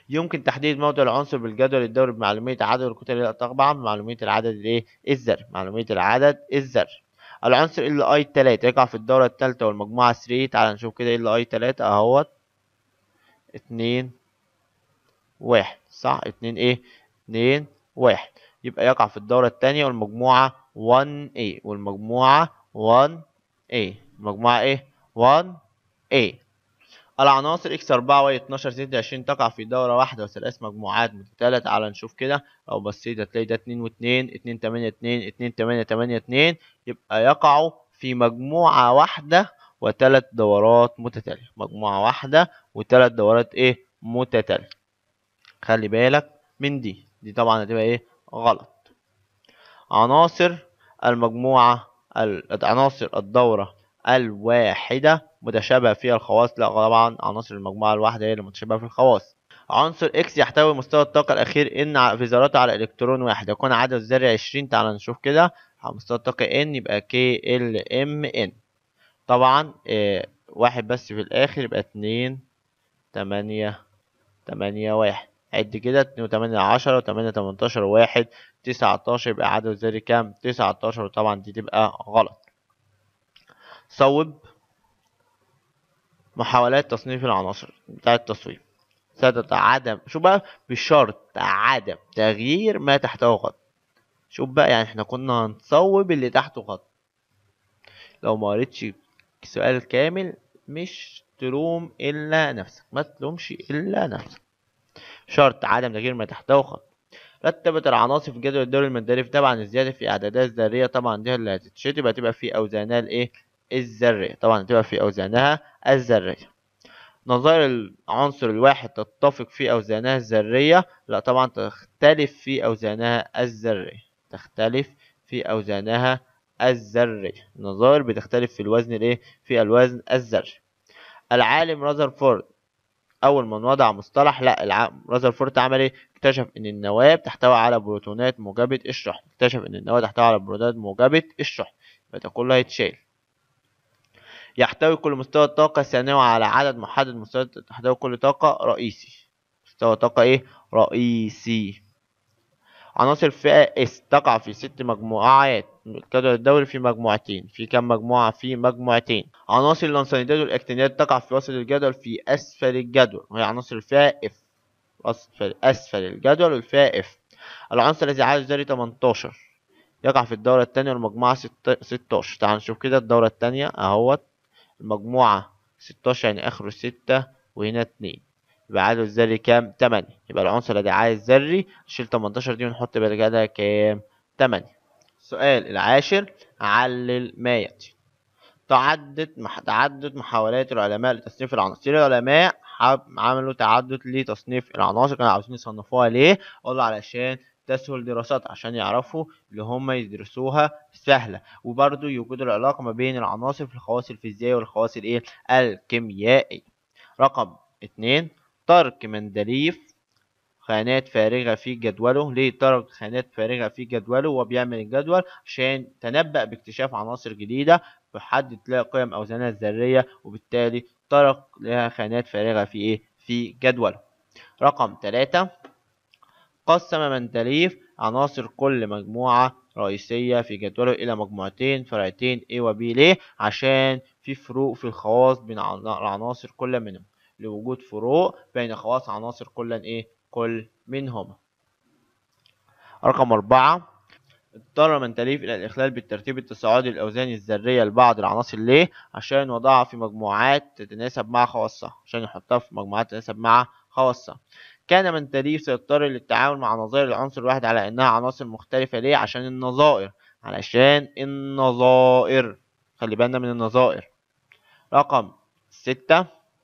يمكن تحديد موضع العنصر بالجدول الدوري بمعلومية عدد الكتل لا طبعا بمعلومية العدد الايه الذري معلومية العدد الذري العنصر ال اي 3 يقع في الدورة الثالثة والمجموعة 3 تعال نشوف كده ال اي 3 اهوت اتنين واحد صح اتنين ايه اتنين واحد يبقى يقع في الدورة الثانية والمجموعة 1A والمجموعة 1A المجموعة ايه 1A العناصر x 4 y 12 6 20 تقع في دورة واحدة وثلاث مجموعات متتالية تعال نشوف كده لو بصيت هتلاقي ده 2 و2 2 8 2 2 8 8 2 يبقى يقعوا في مجموعة واحدة وثلاث دورات متتالية مجموعة واحدة وثلاث دورات ايه متتالية خلي بالك من دي دي طبعا هتبقى ايه غلط عناصر المجموعة عناصر الدورة الواحدة متشابهة فيها الخواص لا طبعا عناصر المجموعة الواحدة هي اللي متشابهة في الخواص عنصر اكس يحتوي مستوى الطاقة الأخير ان في ذراته على إلكترون واحد يكون عدد الذري 20 تعال نشوف كده مستوى الطاقة ان يبقى كي ال ام ان طبعا اه واحد بس في الآخر يبقى اتنين تمانية تمانية واحد عد كده اتنين وتمانية عشرة وتمانية تمنتاشر واحد تسعتاشر يبقى عدد الذري كام تسعتاشر وطبعا دي تبقى غلط صوب محاولات تصنيف العناصر بتاع التصويب سادة عدم شوف بقى بشرط عدم تغيير ما تحته خط شوف بقى يعني احنا كنا هنصوب اللي تحته خط لو ما قريتش السؤال كامل مش تلوم الا نفسك ما تلومش الا نفسك شرط عدم تغيير ما تحته خط رتبت العناصر في جدول الدوري المداري طبعا الزياده في اعدادها الذريه طبعا دي اللي هتتشتت هتبقى في اوزانها الايه الذرية طبعا هتبقى في أوزانها الذرية نظائر العنصر الواحد تتفق في أوزانها الذرية لا طبعا تختلف في أوزانها الذرية تختلف في أوزانها الذرية النظائر بتختلف في الوزن الايه في الوزن الذري العالم رذرفورد أول من وضع مصطلح لا الع... رذرفورد عمل ايه اكتشف ان النواة بتحتوي على بروتونات موجبة الشحن اكتشف ان النواة تحتوي على بروتونات موجبة الشحن يبقى ده كله هيتشال يحتوي كل مستوى الطاقة الثانوي على عدد محدد مستوى تحتوي كل طاقة رئيسي مستوى طاقة ايه رئيسي عناصر الفئة اس تقع في ست مجموعات الجدول الدوري في مجموعتين في كم مجموعة في مجموعتين عناصر اللانسانيدات والاكتينات تقع في وسط الجدول في اسفل الجدول وهي عناصر الفئة اف اسفل اسفل الجدول والفئة اف العنصر الذي عدد ذري 18 يقع في الدورة الثانية والمجموعة 16 تعال نشوف كده الدورة الثانية اهوت المجموعة ستاشر يعني آخره ستة وهنا اتنين يبقى عدد الذري كام؟ تمانية يبقى العنصر الذي عدد ذري نشيل تمنتاشر دي ونحط بدلها كام؟ تمانية السؤال العاشر علل ما يأتي تعدد مح... تعدد محاولات العلماء لتصنيف العناصر العلماء عملوا تعدد لتصنيف العناصر كانوا عاوزين يصنفوها ليه؟ قالوا علشان تسهل دراستها عشان يعرفوا اللي هم يدرسوها سهلة وبرضو يوجدوا العلاقة ما بين العناصر في الخواص الفيزيائية والخواص الايه الكيميائية رقم اتنين ترك مندليف خانات فارغة في جدوله ليه ترك خانات فارغة في جدوله وبيعمل الجدول عشان تنبأ باكتشاف عناصر جديدة بحدد لها قيم أوزانها الذرية وبالتالي ترك لها خانات فارغة في إيه في جدوله رقم ثلاثة قسم مندليف عناصر كل مجموعة رئيسية في جدوله إلى مجموعتين فرعتين A و B ليه؟ عشان في فروق في الخواص بين العناصر كل منهم لوجود فروق بين خواص عناصر كل إيه؟ كل منهما رقم أربعة اضطر مندليف إلى الإخلال بالترتيب التصاعدي للأوزان الذرية لبعض العناصر ليه؟ عشان وضعها في مجموعات تتناسب مع خواصها عشان يحطها في مجموعات تتناسب مع خواصها كان مندليف سيضطر للتعامل مع نظائر العنصر الواحد على انها عناصر مختلفة ليه عشان النظائر علشان النظائر خلي بالنا من النظائر رقم ستة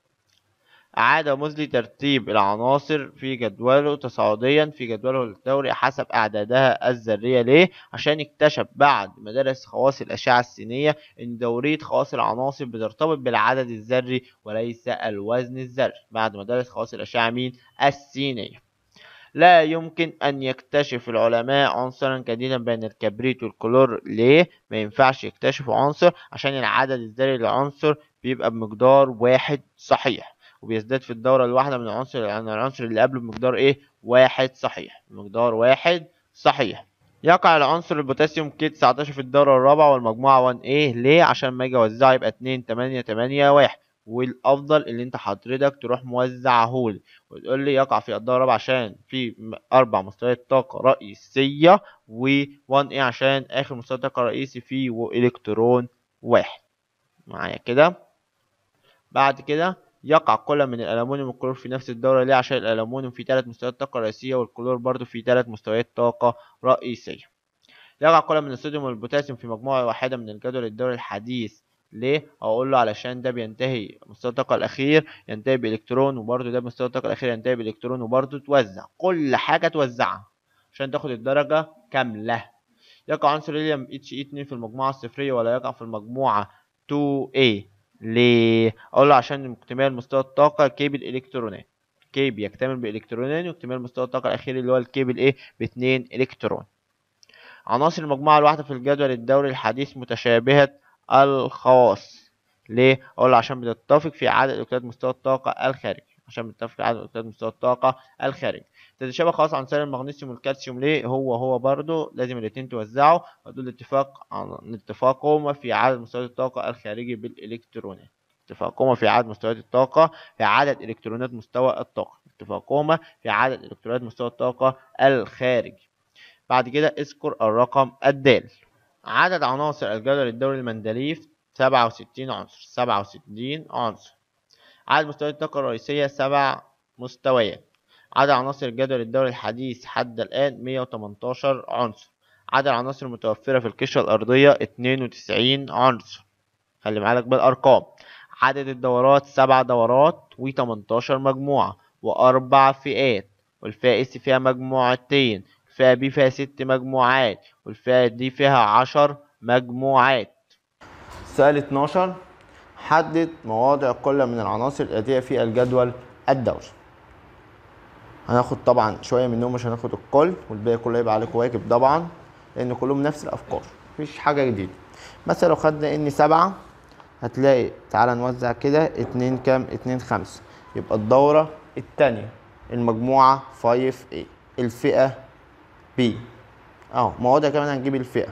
أعاد موزلي ترتيب العناصر في جدوله تصاعديا في جدوله الدوري حسب أعدادها الذرية ليه؟ عشان اكتشف بعد ما درس خواص الأشعة السينية إن دورية خواص العناصر بترتبط بالعدد الذري وليس الوزن الذري بعد ما درس خواص الأشعة مين؟ السينية لا يمكن أن يكتشف العلماء عنصرا جديدا بين الكبريت والكلور ليه؟ ما ينفعش يكتشفوا عنصر عشان العدد الذري للعنصر بيبقى بمقدار واحد صحيح وبيزداد في الدورة الواحدة من العنصر عن العنصر اللي قبله بمقدار ايه واحد صحيح بمقدار واحد صحيح يقع العنصر البوتاسيوم كي 19 في الدورة الرابعة والمجموعة 1 ايه ليه عشان ما اجي اوزعه يبقى 2 8 8 1 والافضل اللي انت حضرتك تروح موزعهولي وتقول لي يقع في الدورة الرابعة عشان في اربع مستويات طاقة رئيسية و 1 ايه عشان اخر مستوى طاقة رئيسي فيه الكترون واحد معايا كده بعد كده يقع كل من الألمونيوم والكلور في نفس الدورة ليه عشان الألمونيوم فيه ثلاث مستويات طاقة رئيسية والكلور برضو فيه ثلاث مستويات طاقة رئيسية يقع كل من الصوديوم والبوتاسيوم في مجموعة واحدة من الجدول الدوري الحديث ليه؟ هقول له علشان ده بينتهي مستوى الطاقة الأخير ينتهي بإلكترون وبرضه ده مستوى الطاقة الأخير ينتهي بإلكترون وبرضه توزع كل حاجة توزعها عشان تاخد الدرجة كاملة يقع عنصر الهيليوم اتش اي 2 في المجموعة الصفرية ولا يقع في المجموعة 2A ليه؟ أقول له عشان اكتمال مستوى الطاقة كي بالإلكترونات كي بيكتمل بإلكترونين واكتمال مستوى الطاقة الأخير اللي هو الكي بالإيه؟ باتنين إلكترون عناصر المجموعة الواحدة في الجدول الدوري الحديث متشابهة الخواص ليه؟ أقول له عشان بتتفق في عدد إلكترونات مستوى الطاقة الخارجي عشان بتتفق في عدد إلكترونات مستوى الطاقة الخارجي تتشابه خاص عنصر المغنيسيوم والكالسيوم ليه هو هو برضو لازم الاتنين توزعوا ودول اتفاق عن اتفاقهما في عدد مستويات الطاقة الخارجي بالإلكترونات اتفاقهما في عدد مستويات الطاقة في عدد إلكترونات مستوى الطاقة اتفاقهما في عدد إلكترونات مستوى الطاقة الخارجي بعد كده اذكر الرقم الدال عدد عناصر الجدول الدوري المندليف سبعة وستين عنصر سبعة وستين عنصر عدد مستويات الطاقة الرئيسية سبع مستويات عدد عناصر الجدول الدوري الحديث حد الآن 118 عنصر عدد العناصر المتوفرة في القشرة الأرضية 92 عنصر خلي معاك بالأرقام عدد الدورات سبع دورات و18 مجموعة وأربع فئات والفئة اس فيها مجموعتين الفئة بي فيها ست مجموعات والفئة دي فيها عشر مجموعات سؤال 12 حدد مواضع كل من العناصر الآتية في الجدول الدوري هناخد طبعا شويه منهم مش هناخد الكل والباقي كله هيبقى عليكم واجب طبعا لان كلهم نفس الافكار مفيش حاجه جديده مثلا لو خدنا ان سبعة هتلاقي تعالى نوزع كده اتنين كام اتنين خمسة يبقى الدورة التانية المجموعة 5A الفئة B اهو مواضع كمان هنجيب الفئة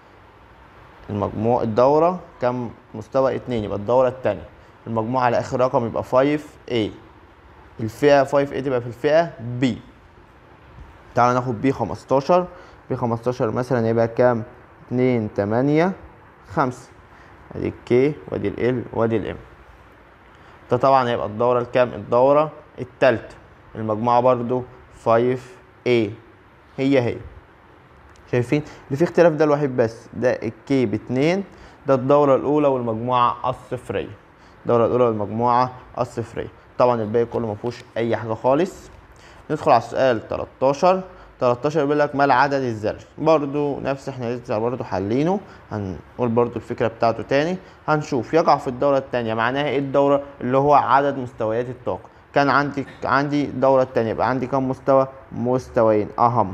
المجموع الدورة كام مستوى اتنين يبقى الدورة التانية المجموعة على آخر رقم يبقى 5A الفئة 5A تبقى في الفئة B تعالى ناخد B 15 B 15 مثلا يبقى كام؟ 2 8 5 ادي الكي وادي ال وادي الام ده طبعا هيبقى الدورة الكام؟ الدورة التالتة المجموعة برضو 5A هي هي شايفين؟ اللي فيه اختلاف ده الوحيد بس ده الكي باتنين ده الدورة الأولى والمجموعة الصفرية الدورة الأولى والمجموعة الصفرية طبعا الباقي كله ما فيهوش اي حاجه خالص ندخل على السؤال 13 13 بيقول لك ما العدد الذري برضو نفس احنا لسه برضو حلينه هنقول برضو الفكره بتاعته تاني هنشوف يقع في الدوره الثانيه معناها ايه الدوره اللي هو عدد مستويات الطاقه كان عندي عندي الدوره الثانيه يبقى عندي كام مستوى مستويين اهم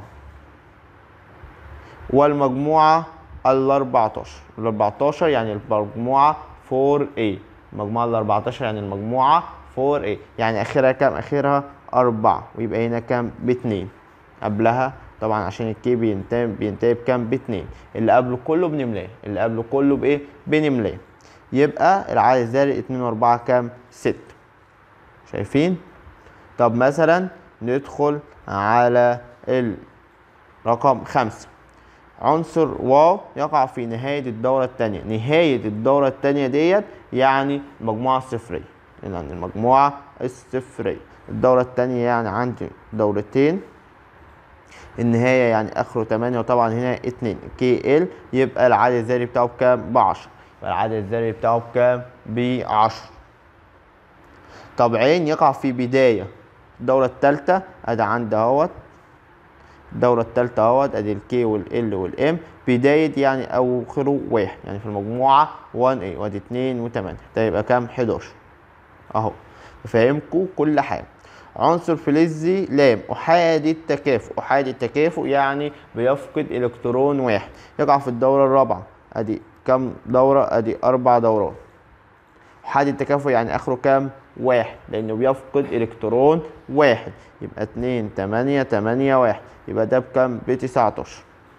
والمجموعه ال 14 ال 14 يعني المجموعه 4A المجموعه ال 14 يعني المجموعه 4A يعني اخرها كام اخرها 4 ويبقى هنا كام باتنين قبلها طبعا عشان الكي بينتهي بينتهي بكام باتنين اللي قبله كله بنملاه اللي قبله كله بايه بنملاه يبقى العدد الذري اتنين واربعة كام ستة شايفين طب مثلا ندخل على الرقم خمسة عنصر واو يقع في نهاية الدورة التانية نهاية الدورة التانية ديت يعني المجموعة الصفرية يعني المجموعة الصفرية الدورة التانية يعني عندي دورتين النهاية يعني آخره تمانية وطبعا هنا اتنين كي ال يبقى العدد الذري بتاعه بكام؟ بعشرة يبقى العدد الذري بتاعه بكام؟ بعشرة طب عين يقع في بداية الدورة التالتة ادي عندي اهوت الدورة التالتة اهوت ادي الكي والال والام بداية يعني اخره واحد يعني في المجموعة 1 a وادي اتنين وتمانية ده يبقى كام؟ حداشر اهو بفهمكم كل حاجه عنصر فلزي لام احادي التكافؤ احادي التكافؤ يعني بيفقد الكترون واحد يقع في الدوره الرابعه ادي كم دوره ادي اربع دورات احادي التكافؤ يعني اخره كام واحد لأنه بيفقد إلكترون واحد يبقى اتنين تمانية تمانية واحد يبقى ده بكام؟ بتسعتاشر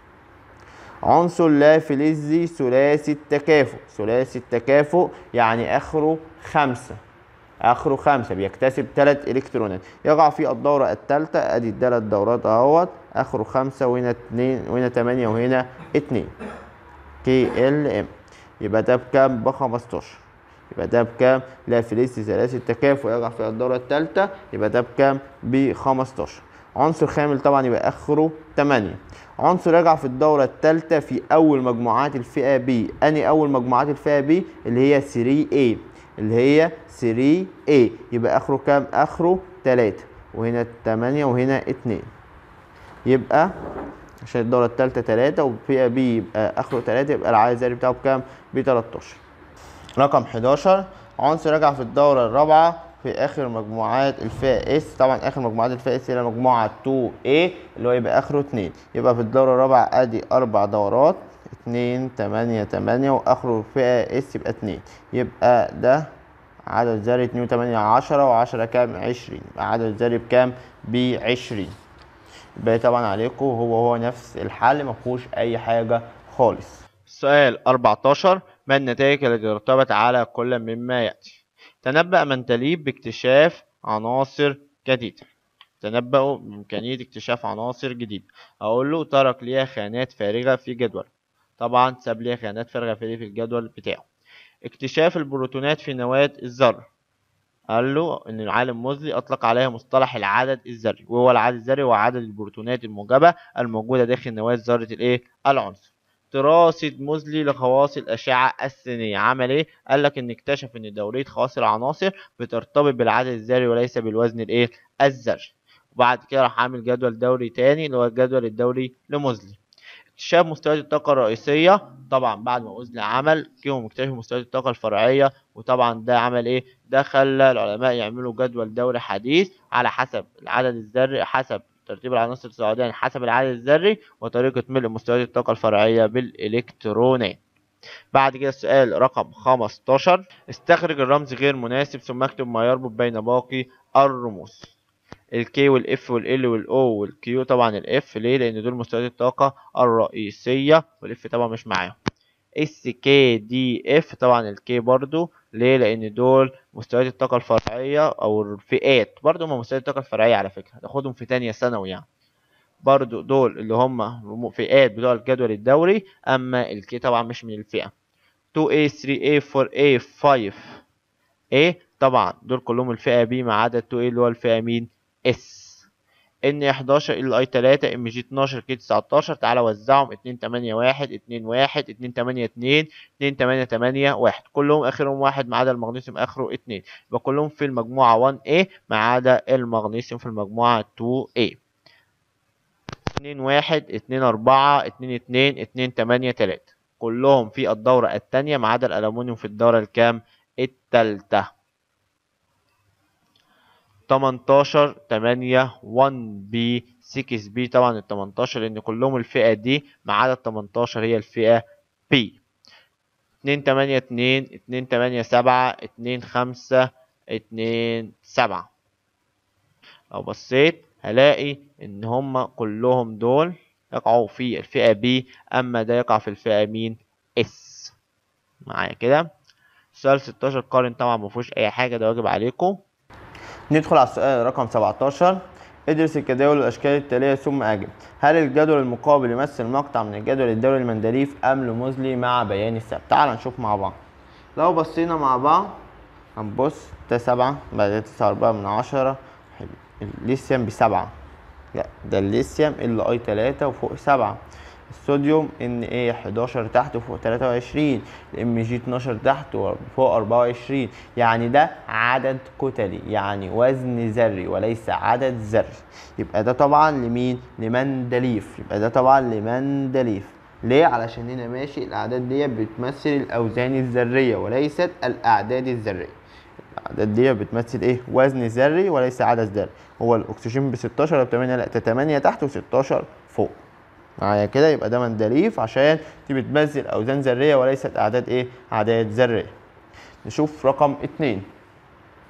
عنصر لا فلزي ثلاثي التكافؤ ثلاثي التكافؤ يعني آخره خمسة آخره خمسة بيكتسب تلات إلكترونات يقع في الدورة التالتة أدي التلات دورات أهوت آخره خمسة وهنا اتنين وهنا تمانية وهنا اتنين كي ال ام يبقى ده بكام بخمستاشر يبقى ده بكام لا فلزي ثلاثي التكافؤ يقع في الدورة التالتة يبقى ده بكام بخمستاشر عنصر خامل طبعا يبقى اخره 8 عنصر يقع في الدورة الثالثة في أول مجموعات الفئة B أني أول مجموعات الفئة B اللي هي 3A اللي هي 3A يبقى آخره كام؟ آخره 3 وهنا 8 وهنا 2 يبقى عشان الدورة الثالثة 3 والفئة B يبقى آخره 3 يبقى العدد الذري بتاعه بكام؟ ب 13 رقم 11 عنصر يقع في الدورة الرابعة في اخر مجموعات الفئه اس طبعا اخر مجموعات الفئه اس هي مجموعه 2 a اللي هو يبقى اخره 2 يبقى في الدوره الرابعه ادي اربع دورات 2 8 8 واخره الفئه اس يبقى 2 يبقى ده عدد ذري 2 8 10 و10 كام 20 يبقى عدد ذري بكام ب 20 يبقى طبعا عليكم هو هو نفس الحل ما فيهوش اي حاجه خالص السؤال 14 ما النتائج التي ارتبط على كل مما يأتي تنبأ منتليب باكتشاف عناصر جديدة تنبأوا بإمكانية اكتشاف عناصر جديدة أقول له ترك ليها خانات فارغة في جدول طبعا ساب ليها خانات فارغة في الجدول بتاعه اكتشاف البروتونات في نواة الذرة قال له ان العالم موزلي اطلق عليها مصطلح العدد الذري وهو العدد الذري هو عدد البروتونات الموجبه الموجوده داخل نواه ذره الايه العنصر دراسة موزلي لخواص الأشعة السينية عمل إيه؟ قال لك إن اكتشف إن دورية خواص العناصر بترتبط بالعدد الذري وليس بالوزن الإيه؟ الذري وبعد كده راح عامل جدول دوري تاني اللي هو الجدول الدوري لموزلي اكتشاف مستويات الطاقة الرئيسية طبعا بعد ما موزلي عمل جيهم اكتشفوا مستويات الطاقة الفرعية وطبعا ده عمل ايه؟ ده خلى العلماء يعملوا جدول دوري حديث على حسب العدد الذري حسب ترتيب العناصر التصاعدية حسب العدد الذري وطريقة ملء مستويات الطاقة الفرعية بالإلكترونات بعد كده السؤال رقم 15 استخرج الرمز غير مناسب ثم اكتب ما يربط بين باقي الرموز الكي والاف والال والاو والكيو طبعا الاف ليه لان دول مستويات الطاقة الرئيسية والاف طبعا مش معاهم اس كي دي اف طبعا الكي برضو ليه لان دول مستويات الطاقه الفرعيه او الفئات برضو هم مستويات الطاقه الفرعيه على فكره تاخدهم في تانية ثانوي يعني برضو دول اللي هم فئات بتوع الجدول الدوري اما الكي طبعا مش من الفئه 2A 3A 4A 5A طبعا دول كلهم الفئه B ما عدا 2A اللي هو الفئه مين S ان 11 ال اي 3 ام جي 12 كي 19 تعالى وزعهم 2 8 1 2 1 2 8 2 2 8 8 1 كلهم اخرهم واحد ما عدا المغنيسيوم اخره 2 يبقى كلهم في المجموعه 1 a ما عدا المغنيسيوم في المجموعه 2 a 2 1 2 4 2 2 2 8 3 كلهم في الدورة الثانية ما عدا الألمونيوم في الدورة الكام؟ التالتة 18 8 1 بي 6 بي طبعا ال 18 لان كلهم الفئه دي ما عدا ال 18 هي الفئه بي 2 8 2 2 8 7 2 5 2 7 لو بصيت هلاقي ان هم كلهم دول يقعوا في الفئه بي اما ده يقع في الفئه مين اس معايا كده سؤال 16 قارن طبعا ما فيهوش اي حاجه ده واجب عليكم ندخل على السؤال رقم 17 ادرس الجداول والاشكال التاليه ثم اجب هل الجدول المقابل يمثل مقطع من الجدول الدوري لمندليف ام لموزلي مع بيان السبب تعال نشوف مع بعض لو بصينا مع بعض هنبص ده سبعة بعد تسعة أربعة من عشرة الليثيوم بسبعة لا ده الليثيوم ال اي تلاتة وفوق سبعة الصوديوم ان ايه 11 تحت وفوق 23 الام جي 12 تحت وفوق 24 يعني ده عدد كتلي يعني وزن ذري وليس عدد ذري يبقى ده طبعا لمين لمندليف يبقى ده طبعا لمندليف ليه علشان هنا ماشي الاعداد دي بتمثل الاوزان الذريه وليست الاعداد الذريه الاعداد دي بتمثل ايه وزن ذري وليس عدد ذري هو الاكسجين ب 16 ب 8 لا 8 تحت و16 فوق معايا كده يبقى ده مندليف عشان دي بتمثل اوزان ذريه وليست اعداد ايه اعداد ذريه نشوف رقم اتنين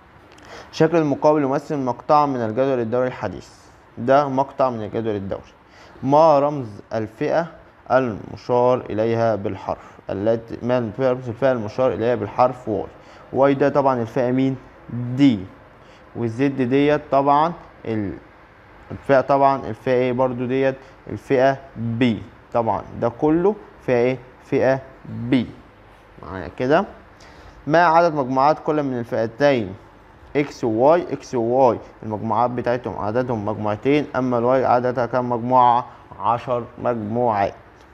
الشكل المقابل يمثل مقطع من الجدول الدوري الحديث ده مقطع من الجدول الدوري ما رمز الفئة المشار إليها بالحرف التي ما رمز الفئة المشار إليها بالحرف واي واي ده طبعا الفئة مين دي والزد ديت طبعا الفئة طبعا الفئة ايه برضو ديت الفئة بي طبعا ده كله فئة ايه فئة بي معايا كده ما عدد مجموعات كل من الفئتين اكس وواي اكس وواي المجموعات بتاعتهم عددهم مجموعتين اما الواي عددها كام مجموعة عشر مجموعات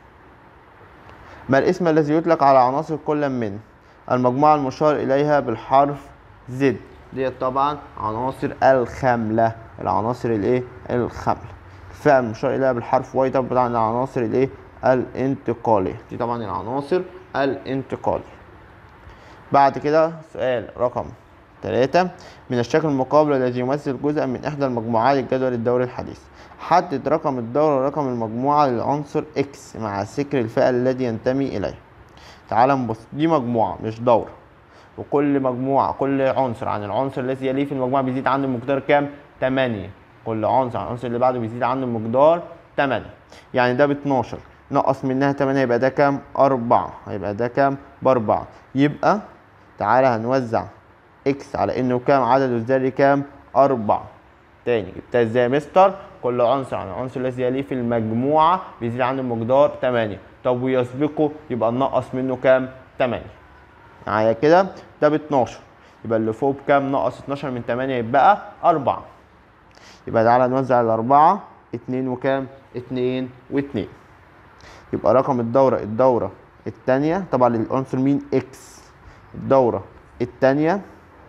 ما الاسم الذي يطلق على عناصر كل من المجموعة المشار إليها بالحرف زد ديت طبعا عناصر الخاملة العناصر الايه الخاملة الفئة المشار إليها بالحرف واي طبعا العناصر الايه الانتقالية دي طبعا العناصر الانتقالية بعد كده سؤال رقم ثلاثة من الشكل المقابل الذي يمثل جزءا من إحدى المجموعات الجدول الدوري الحديث حدد رقم الدورة ورقم المجموعة للعنصر X مع ذكر الفئة الذي ينتمي إليها تعال نبص دي مجموعة مش دورة وكل مجموعة كل عنصر عن العنصر الذي يليه في المجموعة بيزيد عنه المقدار كام؟ 8 كل عنصر عن العنصر اللي بعده بيزيد عنه المقدار 8 يعني ده ب 12 نقص منها 8 يبقى ده كام؟ 4 هيبقى ده كام؟ بأربعة يبقى تعالى هنوزع اكس على انه كام عدده الذري كام؟ أربعة تاني جبتها ازاي يا مستر؟ كل عنصر عن العنصر الذي يليه في المجموعة بيزيد عنه المقدار 8 طب ويسبقه يبقى نقص منه كام؟ 8 معايا كده ده ب 12 يبقى اللي فوق بكام ناقص 12 من 8 يبقى 4 يبقى تعالى نوزع الأربعة 2 وكام؟ 2 و2 يبقى رقم الدورة الدورة الثانية طبعا للعنصر مين؟ اكس الدورة الثانية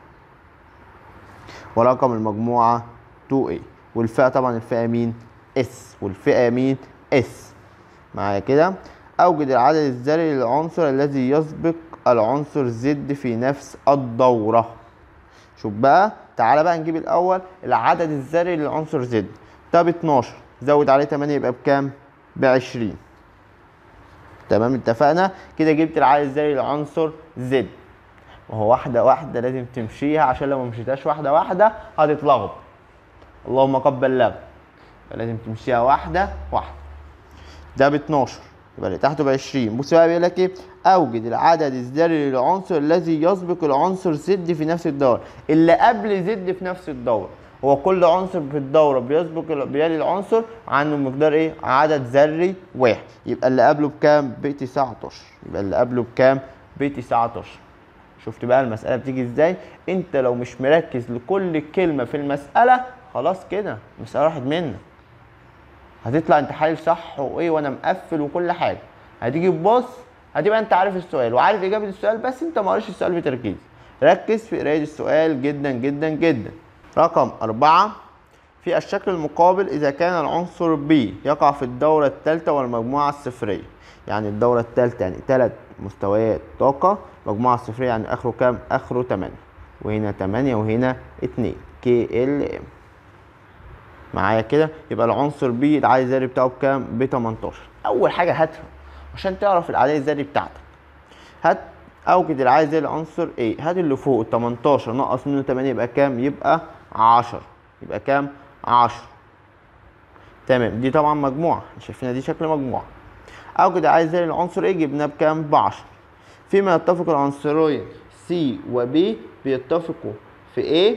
ورقم المجموعة 2A والفئة طبعا الفئة مين؟ اس والفئة مين؟ اس معايا كده أوجد العدد الذري للعنصر الذي يسبق العنصر زد في نفس الدورة شوف بقى تعالى بقى نجيب الأول العدد الذري للعنصر زد ده ب 12 زود عليه 8 يبقى بكام؟ ب 20 تمام اتفقنا كده جبت العدد الذري للعنصر زد وهو واحدة واحدة لازم تمشيها عشان لو ما مشيتهاش واحدة واحدة هتتلخبط اللهم قبل لغ فلازم تمشيها واحدة واحدة ده ب 12 يبقى اللي تحته ب 20 بص بقى بيقول لك ايه اوجد العدد الذري للعنصر الذي يسبق العنصر زد في نفس الدورة اللي قبل زد في نفس الدورة هو كل عنصر في الدورة بيسبق بيلي العنصر عنه مقدار ايه عدد ذري واحد يبقى اللي قبله بكام ب 19 يبقى اللي قبله بكام ب 19 شفت بقى المسألة بتيجي ازاي انت لو مش مركز لكل كلمة في المسألة خلاص كده المسألة راحت منك هتطلع انت حالل صح وايه وانا مقفل وكل حاجة هتيجي تبص هتبقى انت عارف السؤال وعارف اجابة السؤال بس انت ما قريتش السؤال بتركيز ركز في قراية السؤال جدا جدا جدا رقم أربعة في الشكل المقابل إذا كان العنصر B يقع في الدورة الثالثة والمجموعة الصفرية يعني الدورة الثالثة يعني ثلاث مستويات طاقة مجموعة صفرية يعني آخره كام؟ آخره 8 وهنا 8 وهنا 2 كي ال ام معايا كده يبقى العنصر B العدد الذري بتاعه بكام؟ ب 18 أول حاجة هاتها عشان تعرف العدد الذري بتاعتك هات اوجد العدد الذري للعنصر A هات اللي فوق 18 نقص منه 8 يبقى كام؟ يبقى 10 يبقى كام؟ 10 تمام دي طبعا مجموعة شايفينها دي شكل مجموعة اوجد العدد الذري للعنصر A جبناه بكام؟ ب 10 فيما يتفق العنصرين C و B بيتفقوا في A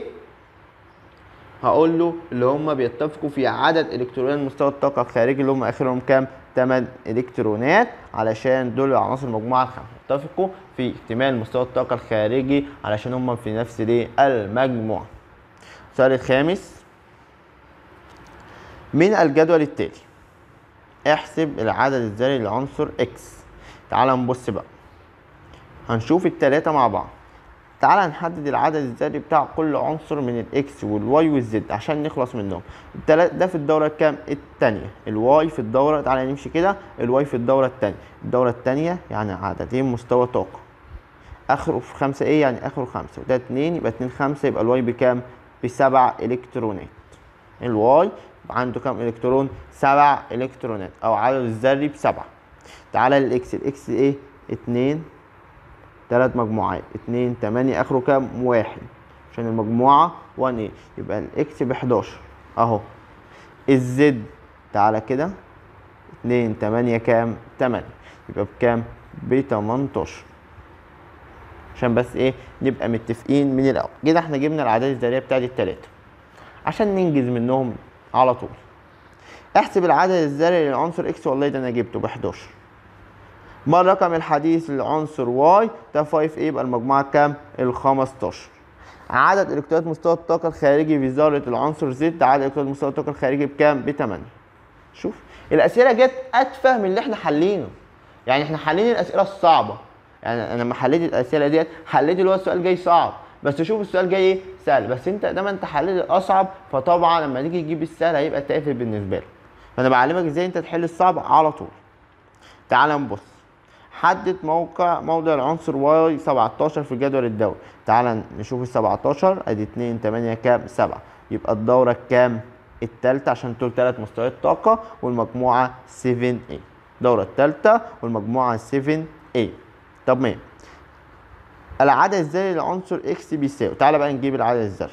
هقول له اللي هم بيتفقوا في عدد الكترونات مستوى الطاقة الخارجي اللي هم اخرهم كام؟ 8 الكترونات علشان دول عناصر المجموعة الخامسة اتفقوا في اكتمال مستوى الطاقة الخارجي علشان هم في نفس دي المجموعة السؤال الخامس من الجدول التالي احسب العدد الذري لعنصر X تعال نبص بقى هنشوف التلاتة مع بعض تعال نحدد العدد الذري بتاع كل عنصر من الاكس والواي والزد عشان نخلص منهم التلات ده في الدورة كام التانية الواي في الدورة تعالى نمشي كده الواي في الدورة التانية الدورة التانية يعني عددين مستوى طاقة اخره في خمسة ايه يعني اخره خمسة وده اتنين يبقى اتنين خمسة يبقى الواي بكام بسبع الكترونات الواي عنده كام الكترون سبع الكترونات او عدد الذري بسبعة تعالى للاكس الاكس ايه اتنين تلات مجموعات اتنين تمانية اخره كام واحد عشان المجموعة 1 a يبقى الاكس ب 11 اهو الزد تعالى كده 2 8 كام 8 يبقى بكام ب 18 عشان بس ايه نبقى متفقين من الاول كده احنا جبنا الاعداد الذريه بتاعت التلاته عشان ننجز منهم على طول احسب العدد الذري للعنصر اكس والله ده انا جبته ب 11 ما الرقم الحديث للعنصر واي ده 5 a يبقى المجموعه كام ال 15 عدد الكترونات مستوى الطاقه الخارجي في ذره العنصر زد عدد الكترونات مستوى الطاقه الخارجي بكام ب 8 شوف الاسئله جت اتفه من اللي احنا حلينه يعني احنا حلين الاسئله الصعبه يعني انا لما حليت الاسئله ديت حليت اللي هو السؤال جاي صعب بس شوف السؤال جاي ايه سهل بس انت دام انت حليت الاصعب فطبعا لما تيجي تجيب السهل هيبقى تافه بالنسبه لك فانا بعلمك ازاي انت تحل الصعب على طول تعال نبص حدد موقع موضع العنصر واي 17 في الجدول الدوري تعال نشوف ال 17 ادي 2 8 كام 7 يبقى الدوره الكام التالتة عشان دول تلات مستويات طاقة والمجموعة 7A الدورة التالتة والمجموعة 7A طب مين العدد الذري لعنصر اكس بيساوي تعالى بقى نجيب العدد الذري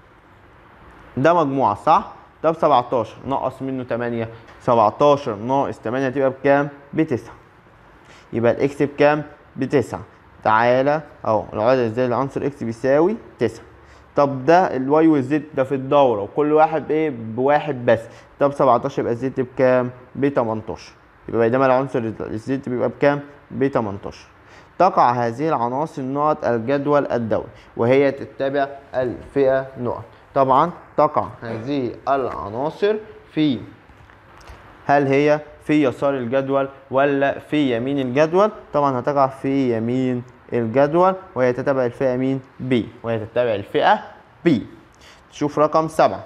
ده مجموعة صح؟ ده ب 17 نقص منه 8 17 ناقص 8 هتبقى بكام؟ ب 9 يبقى الاكس بكام؟ ب 9 تعالى اهو العدد الذري لعنصر اكس بيساوي 9 طب ده الواي والزد ده في الدورة وكل واحد بايه؟ بواحد بس طب 17 يبقى الزد بكام؟ ب 18 يبقى بينما العنصر الزد بيبقى بكام؟ ب 18 تقع هذه العناصر نقط الجدول الدوري وهي تتبع الفئة نقط طبعا تقع هذه العناصر في هل هي في يسار الجدول ولا في يمين الجدول طبعا هتقع في يمين الجدول وهي تتبع الفئة مين B وهي تتبع الفئة B شوف رقم سبعة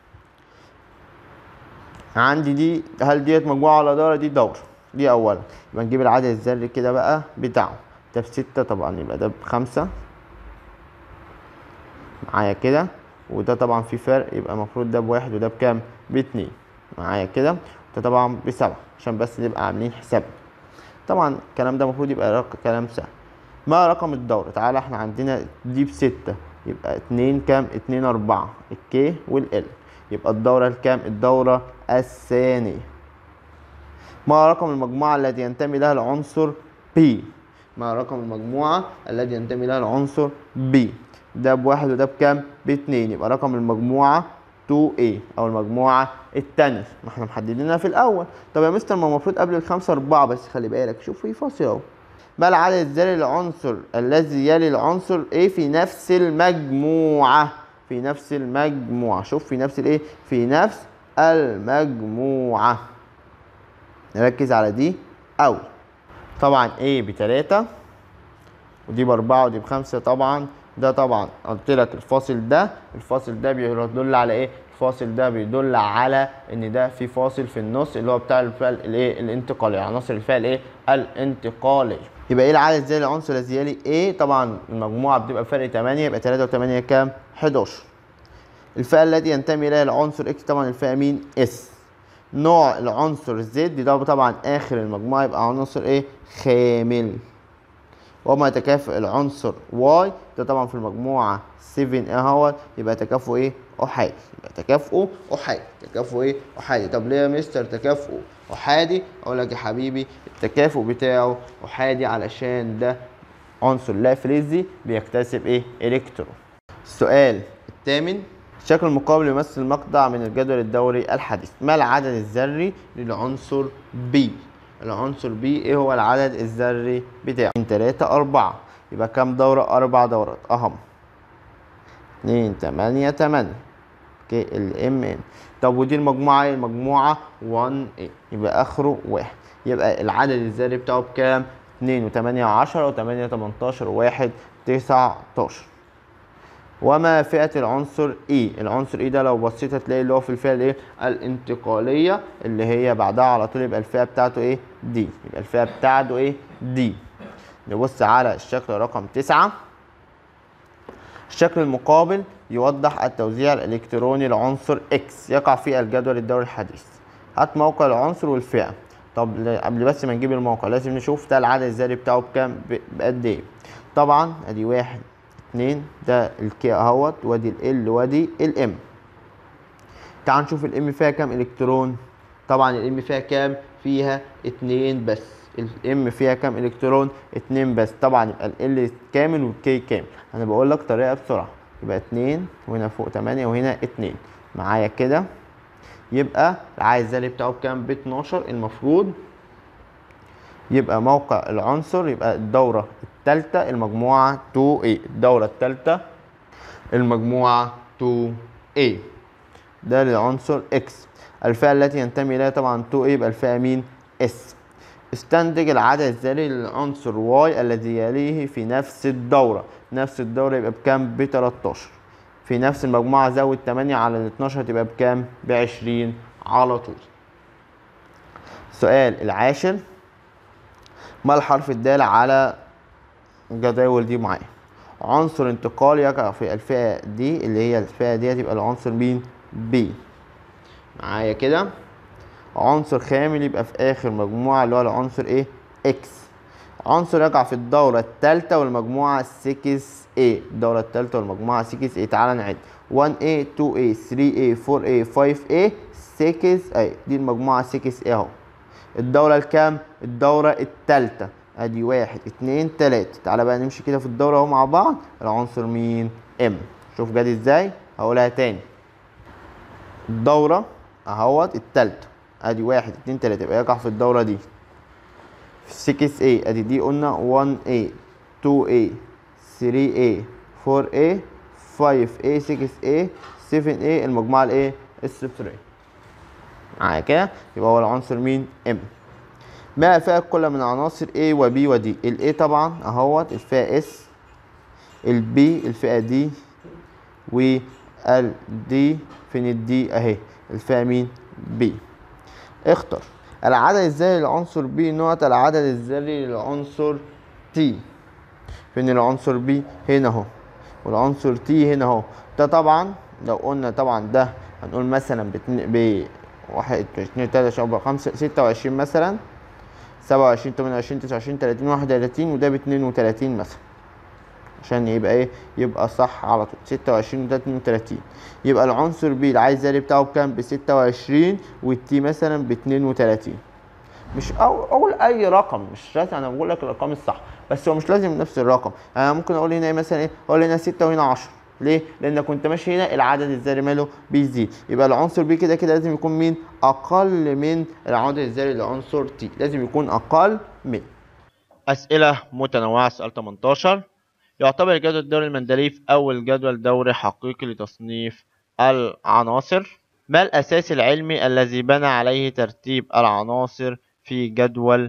عندي دي هل ديت مجموعة ولا دورة دي دورة دي أولا يبقى نجيب العدد الذري كده بقى بتاعه ده بستة طبعا يبقى ده بخمسة معايا كده وده طبعا في فرق يبقى المفروض ده بواحد وده بكام باتنين معايا كده ده طبعا بسبعة عشان بس نبقى عاملين حساب طبعا الكلام ده المفروض يبقى رق... كلام سهل ما رقم الدورة تعالى احنا عندنا دي بستة يبقى اتنين كام اتنين اربعة الكي والال يبقى الدورة الكام الدورة الثانية ما رقم المجموعة التي ينتمي لها العنصر P ما رقم المجموعة الذي ينتمي لها العنصر B ده بواحد وده بكام باتنين يبقى رقم المجموعة 2A أو المجموعة التانية ما احنا محددينها في الأول طب يا مستر ما المفروض قبل الخمسة أربعة بس خلي بالك شوف في فاصل أهو ما العدد الذري للعنصر الذي يلي العنصر A في نفس المجموعة في نفس المجموعة شوف في نفس الإيه في نفس المجموعة نركز على دي أوي طبعا A بتلاتة ودي بأربعة ودي بخمسة طبعا ده طبعا قلت لك الفاصل ده الفاصل ده بيدل على ايه؟ الفاصل ده بيدل على ان ده في فاصل في النص اللي هو بتاع الفعل الايه؟ الانتقالي عناصر الفعل ايه؟ الانتقالي يبقى ايه العدد زي العنصر الذي يلي ايه؟ طبعا المجموعة بتبقى فرق 8 يبقى 3 و8 كام؟ 11 الفئة التي ينتمي اليها العنصر اكس طبعا الفئة مين؟ اس نوع العنصر زد ده طبعا اخر المجموعة يبقى عنصر ايه؟ خامل وما تكافئ العنصر واي ده طبعا في المجموعة 7 اهوت يبقى تكافؤ ايه؟ احادي يبقى تكافؤه احادي تكافؤ ايه؟ احادي طب ليه يا مستر تكافؤه احادي؟ اقول لك يا حبيبي التكافؤ بتاعه احادي علشان ده عنصر لا فلزي بيكتسب ايه؟ الكترون السؤال الثامن الشكل المقابل يمثل مقطع من الجدول الدوري الحديث ما العدد الذري للعنصر B العنصر B ايه هو العدد الذري بتاعه من 3 4 يبقى كام دورة أربع دورات أهم 2 8 8 كي ال ام ان طب ودي المجموعة ايه المجموعة 1 a يبقى آخره واحد يبقى العدد الذري بتاعه بكام 2 و8 10 و8 18 و1 19 وما فئة العنصر E العنصر E ده لو بصيت هتلاقي اللي هو في الفئة الايه الانتقالية اللي هي بعدها على طول يبقى الفئة بتاعته ايه D يبقى الفئة بتاعته ايه D نبص على الشكل رقم تسعة الشكل المقابل يوضح التوزيع الإلكتروني لعنصر X يقع في الجدول الدوري الحديث هات موقع العنصر والفئة طب قبل بس ما نجيب الموقع لازم نشوف ده العدد الذري بتاعه بكام بقد ايه طبعا ادي واحد اتنين ده الكي اهوت وادي ال وادي الام تعال نشوف الام فيها كام الكترون طبعا الام فيها كام فيها اتنين بس الام فيها كام الكترون اتنين بس طبعا يبقى ال كامل والكي كامل انا بقول لك طريقه بسرعه يبقى اتنين وهنا فوق تمانية وهنا اتنين معايا كده يبقى العائد الذري بتاعه بكام ب 12 المفروض يبقى موقع العنصر يبقى الدورة الثالثة المجموعة 2A الدورة الثالثة المجموعة 2A ده للعنصر X الفئة التي ينتمي إليها طبعا 2A يبقى الفئة مين S استنتج العدد الذري للعنصر Y الذي يليه في نفس الدورة نفس الدورة يبقى بكام ب 13 في نفس المجموعة زود 8 على ال 12 تبقى بكام ب 20 على طول السؤال العاشر ما الحرف الدال على الجداول دي معايا عنصر انتقال يقع في الفئة دي اللي هي الفئة دي هتبقى العنصر مين بي معايا كده عنصر خامل يبقى في اخر مجموعة اللي هو العنصر ايه اكس عنصر يقع في الدورة الثالثة والمجموعة 6A الدورة الثالثة والمجموعة 6A تعالى نعد 1A 2A 3A 4A 5A 6A دي المجموعة 6A اهو الدورة الكام؟ الدورة الثالثة ادي واحد اتنين تلاتة تعالى بقى نمشي كده في الدورة اهو مع بعض العنصر مين؟ ام شوف جاد ازاي؟ هقولها تاني الدورة اهوت التالتة ادي واحد اتنين تلاتة يبقى يقع في الدورة دي 6A ادي دي قلنا 1A 2A 3A 4A 5A 6A 7A المجموعة الايه؟ الصفرية معايا كده يبقى هو العنصر مين؟ M ما فيها كل من عناصر A و B و D ال A طبعا اهوت الفئة S ال B الفئة D وال D فين ال D اهي الفئة مين؟ B اختر العدد الذري للعنصر B نقط العدد الذري للعنصر T فين العنصر B هنا اهو والعنصر T هنا اهو ده طبعا لو قلنا طبعا ده هنقول مثلا باتنين ب واحد اتنين تلاتة أربعة خمسة ستة وعشرين مثلا سبعة وعشرين تمانية وعشرين تسعة وعشرين تلاتين واحد وتلاتين وده باتنين وتلاتين مثلا عشان يبقى ايه يبقى صح على طول ستة وعشرين وده اتنين وتلاتين يبقى العنصر بي العايز الذري بتاعه بكام بستة وعشرين والتي مثلا باتنين وتلاتين مش أو اقول اي رقم مش لازم انا بقول لك الارقام الصح بس هو مش لازم نفس الرقم انا ممكن اقول هنا إيه مثلا ايه اقول هنا ستة وهنا عشرة ليه؟ لأن كنت ماشي هنا العدد الذري ماله بيزيد يبقى العنصر بي كده كده لازم يكون مين؟ أقل من العدد الذري لعنصر تي لازم يكون أقل من أسئلة متنوعة سؤال 18 يعتبر الجدول الدوري المندليف أول جدول دوري حقيقي لتصنيف العناصر ما الأساس العلمي الذي بنى عليه ترتيب العناصر في جدول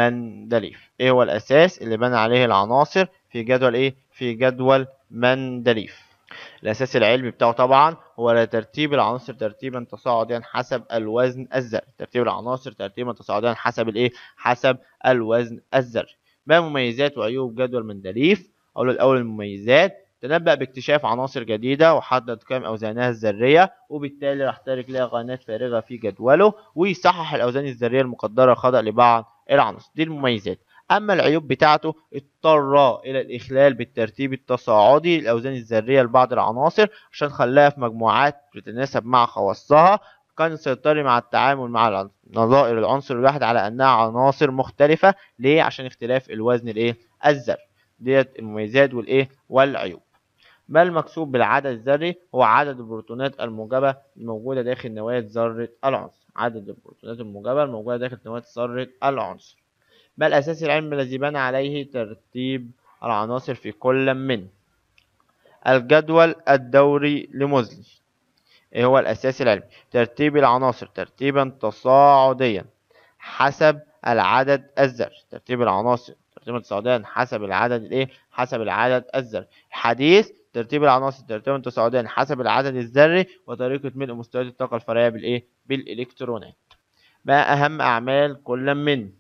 مندليف إيه هو الأساس اللي بنى عليه العناصر في جدول إيه في جدول مندليف الأساس العلمي بتاعه طبعا هو ترتيب العناصر ترتيبا تصاعديا حسب الوزن الذري ترتيب العناصر ترتيبا تصاعديا حسب الايه حسب الوزن الذري ما مميزات وعيوب جدول مندليف اقول الاول المميزات تنبأ باكتشاف عناصر جديدة وحدد كم أوزانها الذرية وبالتالي راح تارك لها قناة فارغة في جدوله ويصحح الأوزان الذرية المقدرة خطأ لبعض العناصر دي المميزات أما العيوب بتاعته اضطر إلى الإخلال بالترتيب التصاعدي للأوزان الذرية لبعض العناصر عشان خلاها في مجموعات بتتناسب مع خواصها كان سيضطر مع التعامل مع نظائر العنصر الواحد على أنها عناصر مختلفة ليه؟ عشان اختلاف الوزن الإيه؟ الذري ديت المميزات والإيه؟ والعيوب ما المقصود بالعدد الذري هو عدد البروتونات الموجبة الموجودة داخل نواة ذرة العنصر عدد البروتونات الموجبة الموجودة داخل نواة ذرة العنصر ما الأساس العلمي الذي بنى عليه ترتيب العناصر في كل من الجدول الدوري لموزلي ايه هو الأساس العلمي ترتيب العناصر ترتيبا تصاعديا حسب العدد الذري ترتيب العناصر ترتيبا تصاعديا حسب العدد الايه حسب العدد الذري الحديث ترتيب العناصر ترتيبا تصاعديا حسب العدد الذري وطريقة ملء مستويات الطاقة الفرعية بالايه بالإلكترونات ما أهم أعمال كل من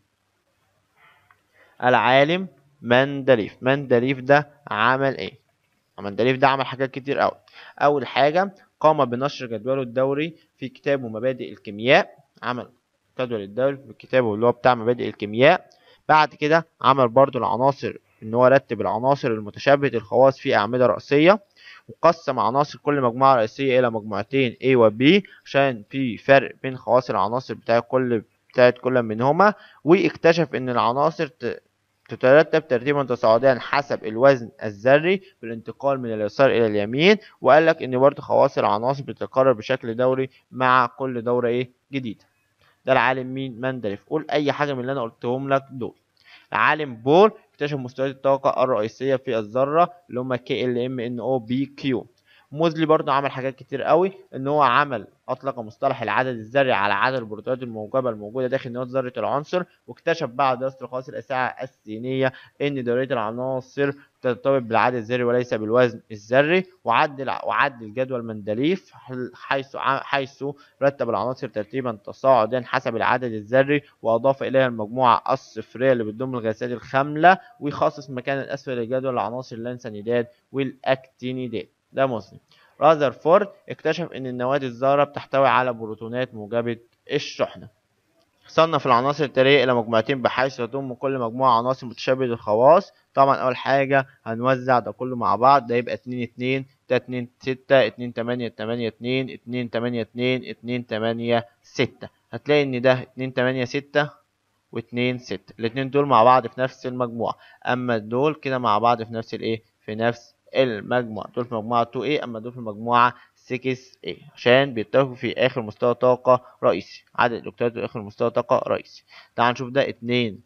العالم مندليف مندليف ده عمل ايه مندليف ده عمل حاجات كتير قوي اول حاجه قام بنشر جدوله الدوري في كتابه مبادئ الكيمياء عمل جدول الدوري في كتابه اللي هو بتاع مبادئ الكيمياء بعد كده عمل برضو العناصر ان هو رتب العناصر المتشابهة الخواص في اعمدة رئيسية وقسم عناصر كل مجموعة رئيسية إلى مجموعتين A و B عشان في فرق بين خواص العناصر بتاع كل بتاعت كل منهما واكتشف إن العناصر ت- تترتب ترتيبا تصاعديا حسب الوزن الذري بالانتقال من اليسار إلى اليمين وقال لك إن برضه خواص العناصر بتتكرر بشكل دوري مع كل دورة إيه جديدة ده العالم مين مندلف قول أي حاجة من اللي أنا قلتهم لك دول العالم بول اكتشف مستويات الطاقة الرئيسية في الذرة اللي هما كي ال ام ان او بي كيو موزلي برضه عمل حاجات كتير قوي ان هو عمل اطلق مصطلح العدد الذري على عدد البروتونات الموجبه الموجوده داخل نواه ذره العنصر واكتشف بعد دراسه الخواص الاشعه السينيه ان دوريه العناصر ترتبط بالعدد الذري وليس بالوزن الذري وعدل وعدل جدول مندليف حيث حيث رتب العناصر ترتيبا تصاعديا حسب العدد الذري واضاف اليها المجموعه الصفريه اللي بتضم الغازات الخامله ويخصص مكان الاسفل لجدول العناصر اللانسانيدات والاكتينيدات ده مسلم راذرفورد اكتشف ان النواة الذرة بتحتوي على بروتونات موجبة الشحنة صنف العناصر التالية إلى مجموعتين بحيث تضم كل مجموعة عناصر متشابهة الخواص طبعا أول حاجة هنوزع ده كله مع بعض ده يبقى اتنين اتنين ده اتنين ستة اتنين تمانية تمانية اتنين اتنين تمانية اتنين اتنين تمانية ستة هتلاقي إن ده اتنين تمانية ستة واتنين ستة الاتنين دول مع بعض في نفس المجموعة أما دول كده مع بعض في نفس الإيه في نفس المجموعة دول في مجموعة 2A أما دول في مجموعة 6A عشان بيتفقوا في آخر مستوى طاقة رئيسي عدد الإلكترونات في آخر مستوى طاقة رئيسي تعال نشوف ده 2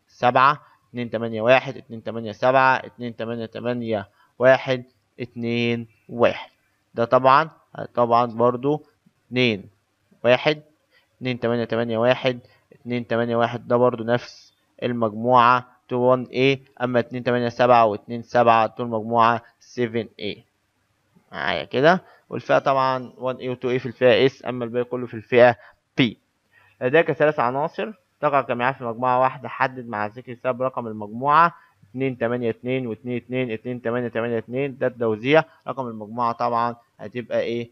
7 2 8 1 2 8 7 2 8 8 1 2 1 ده طبعا طبعا برضو 2 1 2 8 8 1 2 8 1 ده برضو نفس المجموعة 1A أما 2 8 7 و 2 7 دول مجموعة 7A معايا كده والفئة طبعا 1A و 2A في الفئة S أما الباقي كله في الفئة P لديك ثلاث عناصر تقع جميعها في مجموعة واحدة حدد مع ذكر سبب رقم المجموعة 2 8 2 و 2 2 2 8 8 2 ده التوزيع رقم المجموعة طبعا هتبقى ايه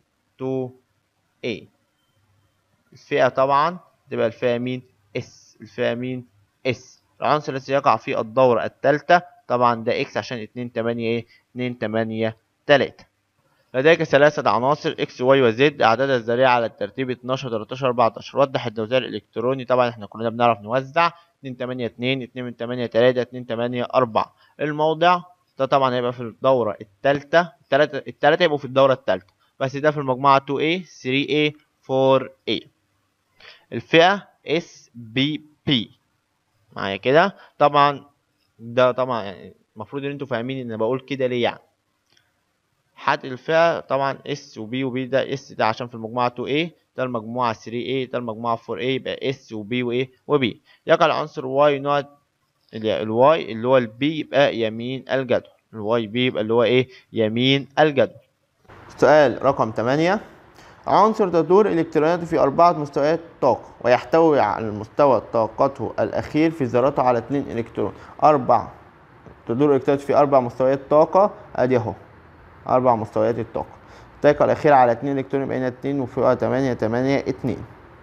2A الفئة طبعا تبقى الفئة مين S الفئة مين S العنصر الذي يقع في الدورة الثالثة طبعا ده اكس عشان اتنين تمانية ايه اتنين تمانية تلاتة لديك ثلاثة عناصر اكس واي وزد اعدادها الذرية على الترتيب 12 13 14 وضح التوزيع الالكتروني طبعا احنا كلنا بنعرف نوزع 2 8 2 2 من 8 3 2 8 4 الموضع ده طبعا هيبقى في الدورة الثالثة الثلاثة الثلاثة يبقوا في الدورة الثالثة بس ده في المجموعة 2A 3A 4A الفئة SBP معايا كده طبعا ده طبعا يعني المفروض ان انتوا فاهمين ان انا بقول كده ليه يعني حد الفئة طبعا اس وبي وبي ده اس ده عشان في المجموعة 2A ده المجموعة 3A ده المجموعة 4A يبقى اس وبي وايه وبي يقع العنصر واي نوع الواي اللي هو البي يبقى يمين الجدول الواي بي يبقى اللي هو ايه يمين الجدول سؤال رقم 8 عنصر تدور إلكتروناته في أربعة مستويات طاقة ويحتوي على مستوى طاقته الأخير في ذراته على اتنين إلكترون أربع تدور إلكتروناته في أربع مستويات طاقة أدي أهو أربع مستويات الطاقة الطاقة الأخيرة على اتنين إلكترون يبقى هنا اتنين وفوقها تمانية تمانية اتنين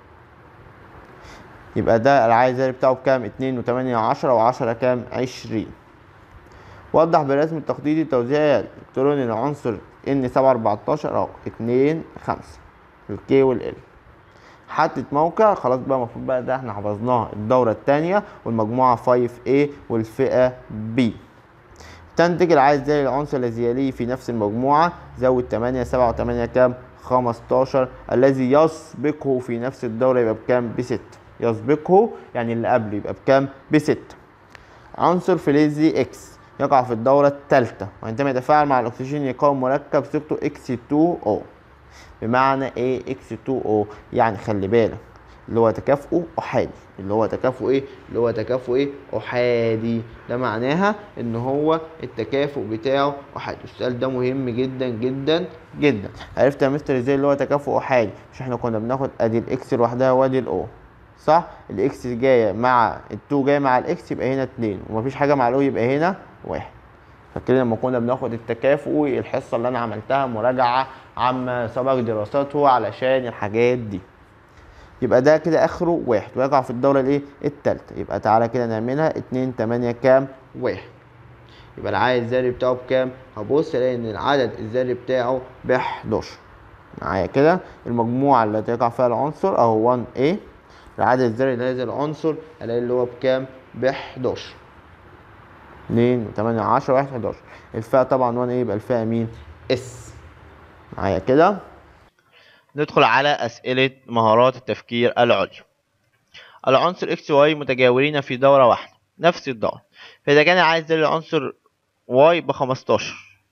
يبقى ده العدد الذري بتاعه بكام اتنين وتمانية وعشرة وعشرة كام عشرين وضح بالرسم التخطيطي توزيع الإلكتروني للعنصر ان سبعة أربعتاشر أهو اتنين خمسة الكي والال حدد موقع خلاص بقى المفروض بقى ده احنا حفظناه الدورة التانية والمجموعة 5A والفئة B تنتج العدد الذري للعنصر الذي يليه في نفس المجموعة زود 8 7 8 كام 15 الذي يسبقه في نفس الدورة يبقى بكام بستة يسبقه يعني اللي قبله يبقى بكام بستة عنصر فلزي اكس يقع في الدورة الثالثة وعندما يتفاعل مع الأكسجين يقاوم مركب صيغته X2O بمعنى ايه X2O يعني خلي بالك اللي هو تكافؤه أحادي اللي هو تكافؤ ايه اللي هو تكافؤ ايه أحادي ده معناها ان هو التكافؤ بتاعه أحادي السؤال ده مهم جدا جدا جدا عرفت يا مستر ازاي اللي هو تكافؤ أحادي مش احنا كنا بناخد ادي الاكس لوحدها وادي الاو صح الاكس جايه مع التو جايه مع الاكس يبقى هنا اتنين ومفيش حاجه مع الاو يبقى هنا واحد فاكرين لما كنا بناخد التكافؤ الحصه اللي انا عملتها مراجعه عامه سبق دراساته علشان الحاجات دي يبقى ده كده اخره واحد ويقع في الدوره الايه التالتة يبقى تعالى كده نعملها اتنين تمانية كام واحد يبقى العدد الذري بتاعه بكام هبص الاقي ان العدد الذري بتاعه ب 11 معايا كده المجموعه التي يقع فيها العنصر اهو 1A العدد الذري لهذا العنصر الاقي اللي هو بكام ب 11 2 8 10 1 11 الفئه طبعا 1A يبقى الفئه مين اس معايا كده ندخل على أسئلة مهارات التفكير العليا العنصر x و y متجاورين في دورة واحدة نفس الدورة فإذا كان عايز ذري العنصر y بخمستاشر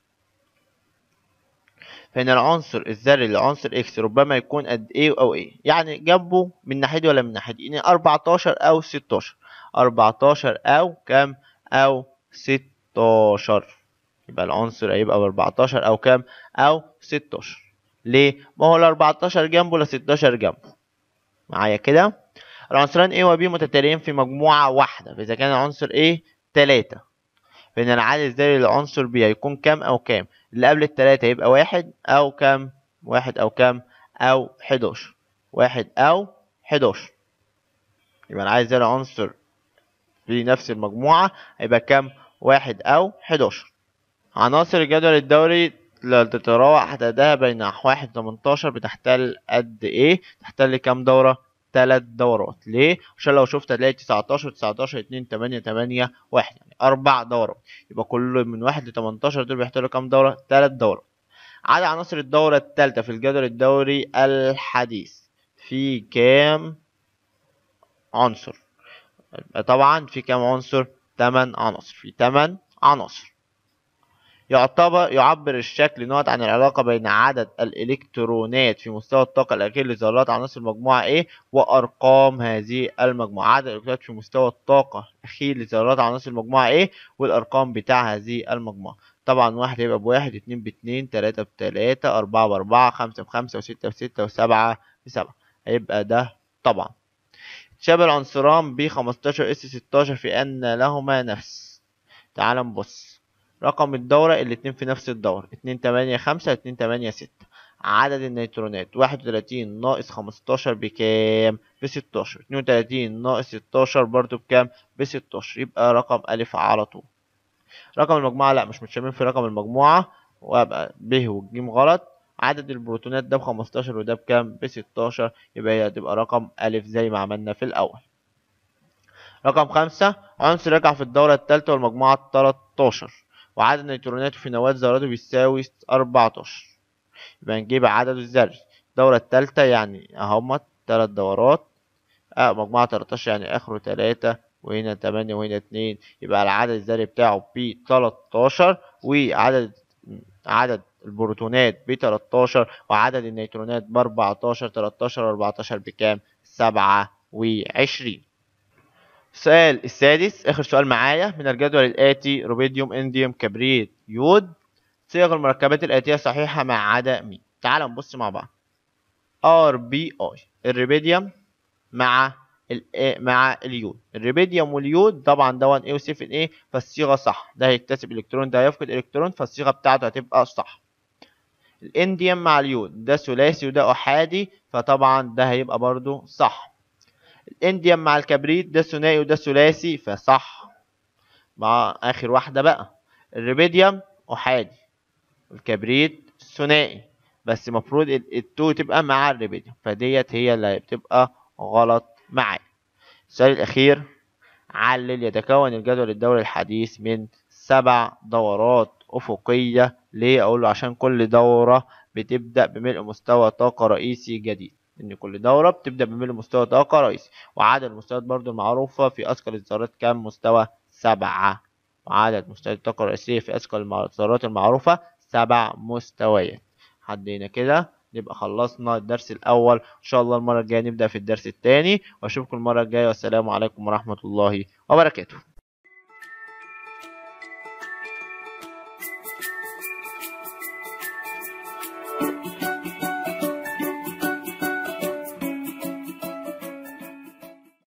فإن العنصر الذري للعنصر x ربما يكون قد إيه أو إيه يعني جنبه من ناحية ولا من ناحية يعني 14 أو 16 14 أو كام أو 16 يبقى العنصر هيبقى ب 14 أو كام أو 16 ليه؟ ما هو ال 14 جنبه ل 16 جنبه معايا كده العنصران A و B متتاليين في مجموعة واحدة فإذا كان العنصر A تلاتة فإن العدد الذري للعنصر B هيكون كام أو كام اللي قبل التلاتة يبقى واحد أو كام واحد أو كام أو حداشر واحد أو حداشر يبقى العدد الذري للعنصر في نفس المجموعة هيبقى كام واحد أو حداشر عناصر الجدول الدوري لا تتراوح عددها بين واحد وتمنتاشر بتحتل قد ايه تحتل كام دورة تلات دورات ليه عشان لو شفت هتلاقي تسعتاشر تسعتاشر اتنين تمانية تمانية واحد يعني أربع دورات يبقى كل من واحد لتمنتاشر دول بيحتلوا كام دورة تلات دورات عدد عناصر الدورة التالتة في الجدول الدوري الحديث في كام عنصر طبعا في كام عنصر تمن عناصر في تمن عناصر يعتبر يعبر الشكل نقط عن العلاقة بين عدد الإلكترونات في مستوى الطاقة الأخير لذرات عناصر المجموعة A وأرقام هذه المجموعة عدد الإلكترونات في مستوى الطاقة الأخير لذرات عناصر المجموعة A والأرقام بتاع هذه المجموعة طبعا واحد هيبقى بواحد اتنين باتنين تلاتة بتلاتة أربعة بأربعة خمسة بخمسة وستة بستة وسبعة بسبعة هيبقى ده طبعا شبه العنصران ب 15 اس 16 في أن لهما نفس تعال نبص رقم الدورة الاتنين في نفس الدورة اتنين تمانية خمسة اتنين تمانية ستة عدد النيوترونات واحد وتلاتين ناقص خمستاشر بكام؟ بستاشر اتنين وتلاتين ناقص ستاشر برضو بكام؟ بستاشر يبقى رقم ألف على طول رقم المجموعة لأ مش متشابهين في رقم المجموعة ويبقى ب والج غلط عدد البروتونات ده بخمستاشر وده بكام؟ بستاشر يبقى هي هتبقى رقم ألف زي ما عملنا في الأول رقم خمسة عنصر يقع في الدورة التالتة والمجموعة التلاتاشر وعدد نيوتروناته في نواة ذراته بيساوي 14 يبقى نجيب عدده الذري الدورة التالتة يعني اهمت تلات دورات اه مجموعة 13 يعني اخره تلاتة وهنا تمانية وهنا اتنين يبقى العدد الذري بتاعه ب 13 وعدد عدد البروتونات ب 13 وعدد النيوترونات ب 14 13 و 14 بكام؟ 27 السؤال السادس اخر سؤال معايا من الجدول الاتي روبيديوم انديوم كبريت يود صيغ المركبات الاتيه صحيحه ما عدا مين تعال نبص مع بعض ار بي اي الريبيديوم مع ال مع اليود الريبيديوم واليود طبعا ده 1 a و 7 a فالصيغه صح ده هيكتسب الكترون ده هيفقد الكترون فالصيغه بتاعته هتبقى صح الانديوم مع اليود ده ثلاثي وده احادي فطبعا ده هيبقى برضو صح الانديوم مع الكبريت ده ثنائي وده ثلاثي فصح مع اخر واحده بقى الريبيديوم احادي الكبريت ثنائي بس المفروض التو تبقى مع الريبيديوم فديت هي اللي بتبقى غلط معايا السؤال الاخير علل يتكون الجدول الدوري الحديث من سبع دورات افقيه ليه اقول له عشان كل دوره بتبدا بملء مستوى طاقه رئيسي جديد ان كل دوره بتبدا بملء مستوى طاقه رئيسي وعدد المستويات برضو المعروفه في اثقل الذرات كام مستوى سبعة وعدد مستويات الطاقه الرئيسيه في اثقل الذرات المعروفه سبع مستويات حد هنا كده نبقى خلصنا الدرس الاول ان شاء الله المره الجايه نبدا في الدرس الثاني واشوفكم المره الجايه والسلام عليكم ورحمه الله وبركاته thank you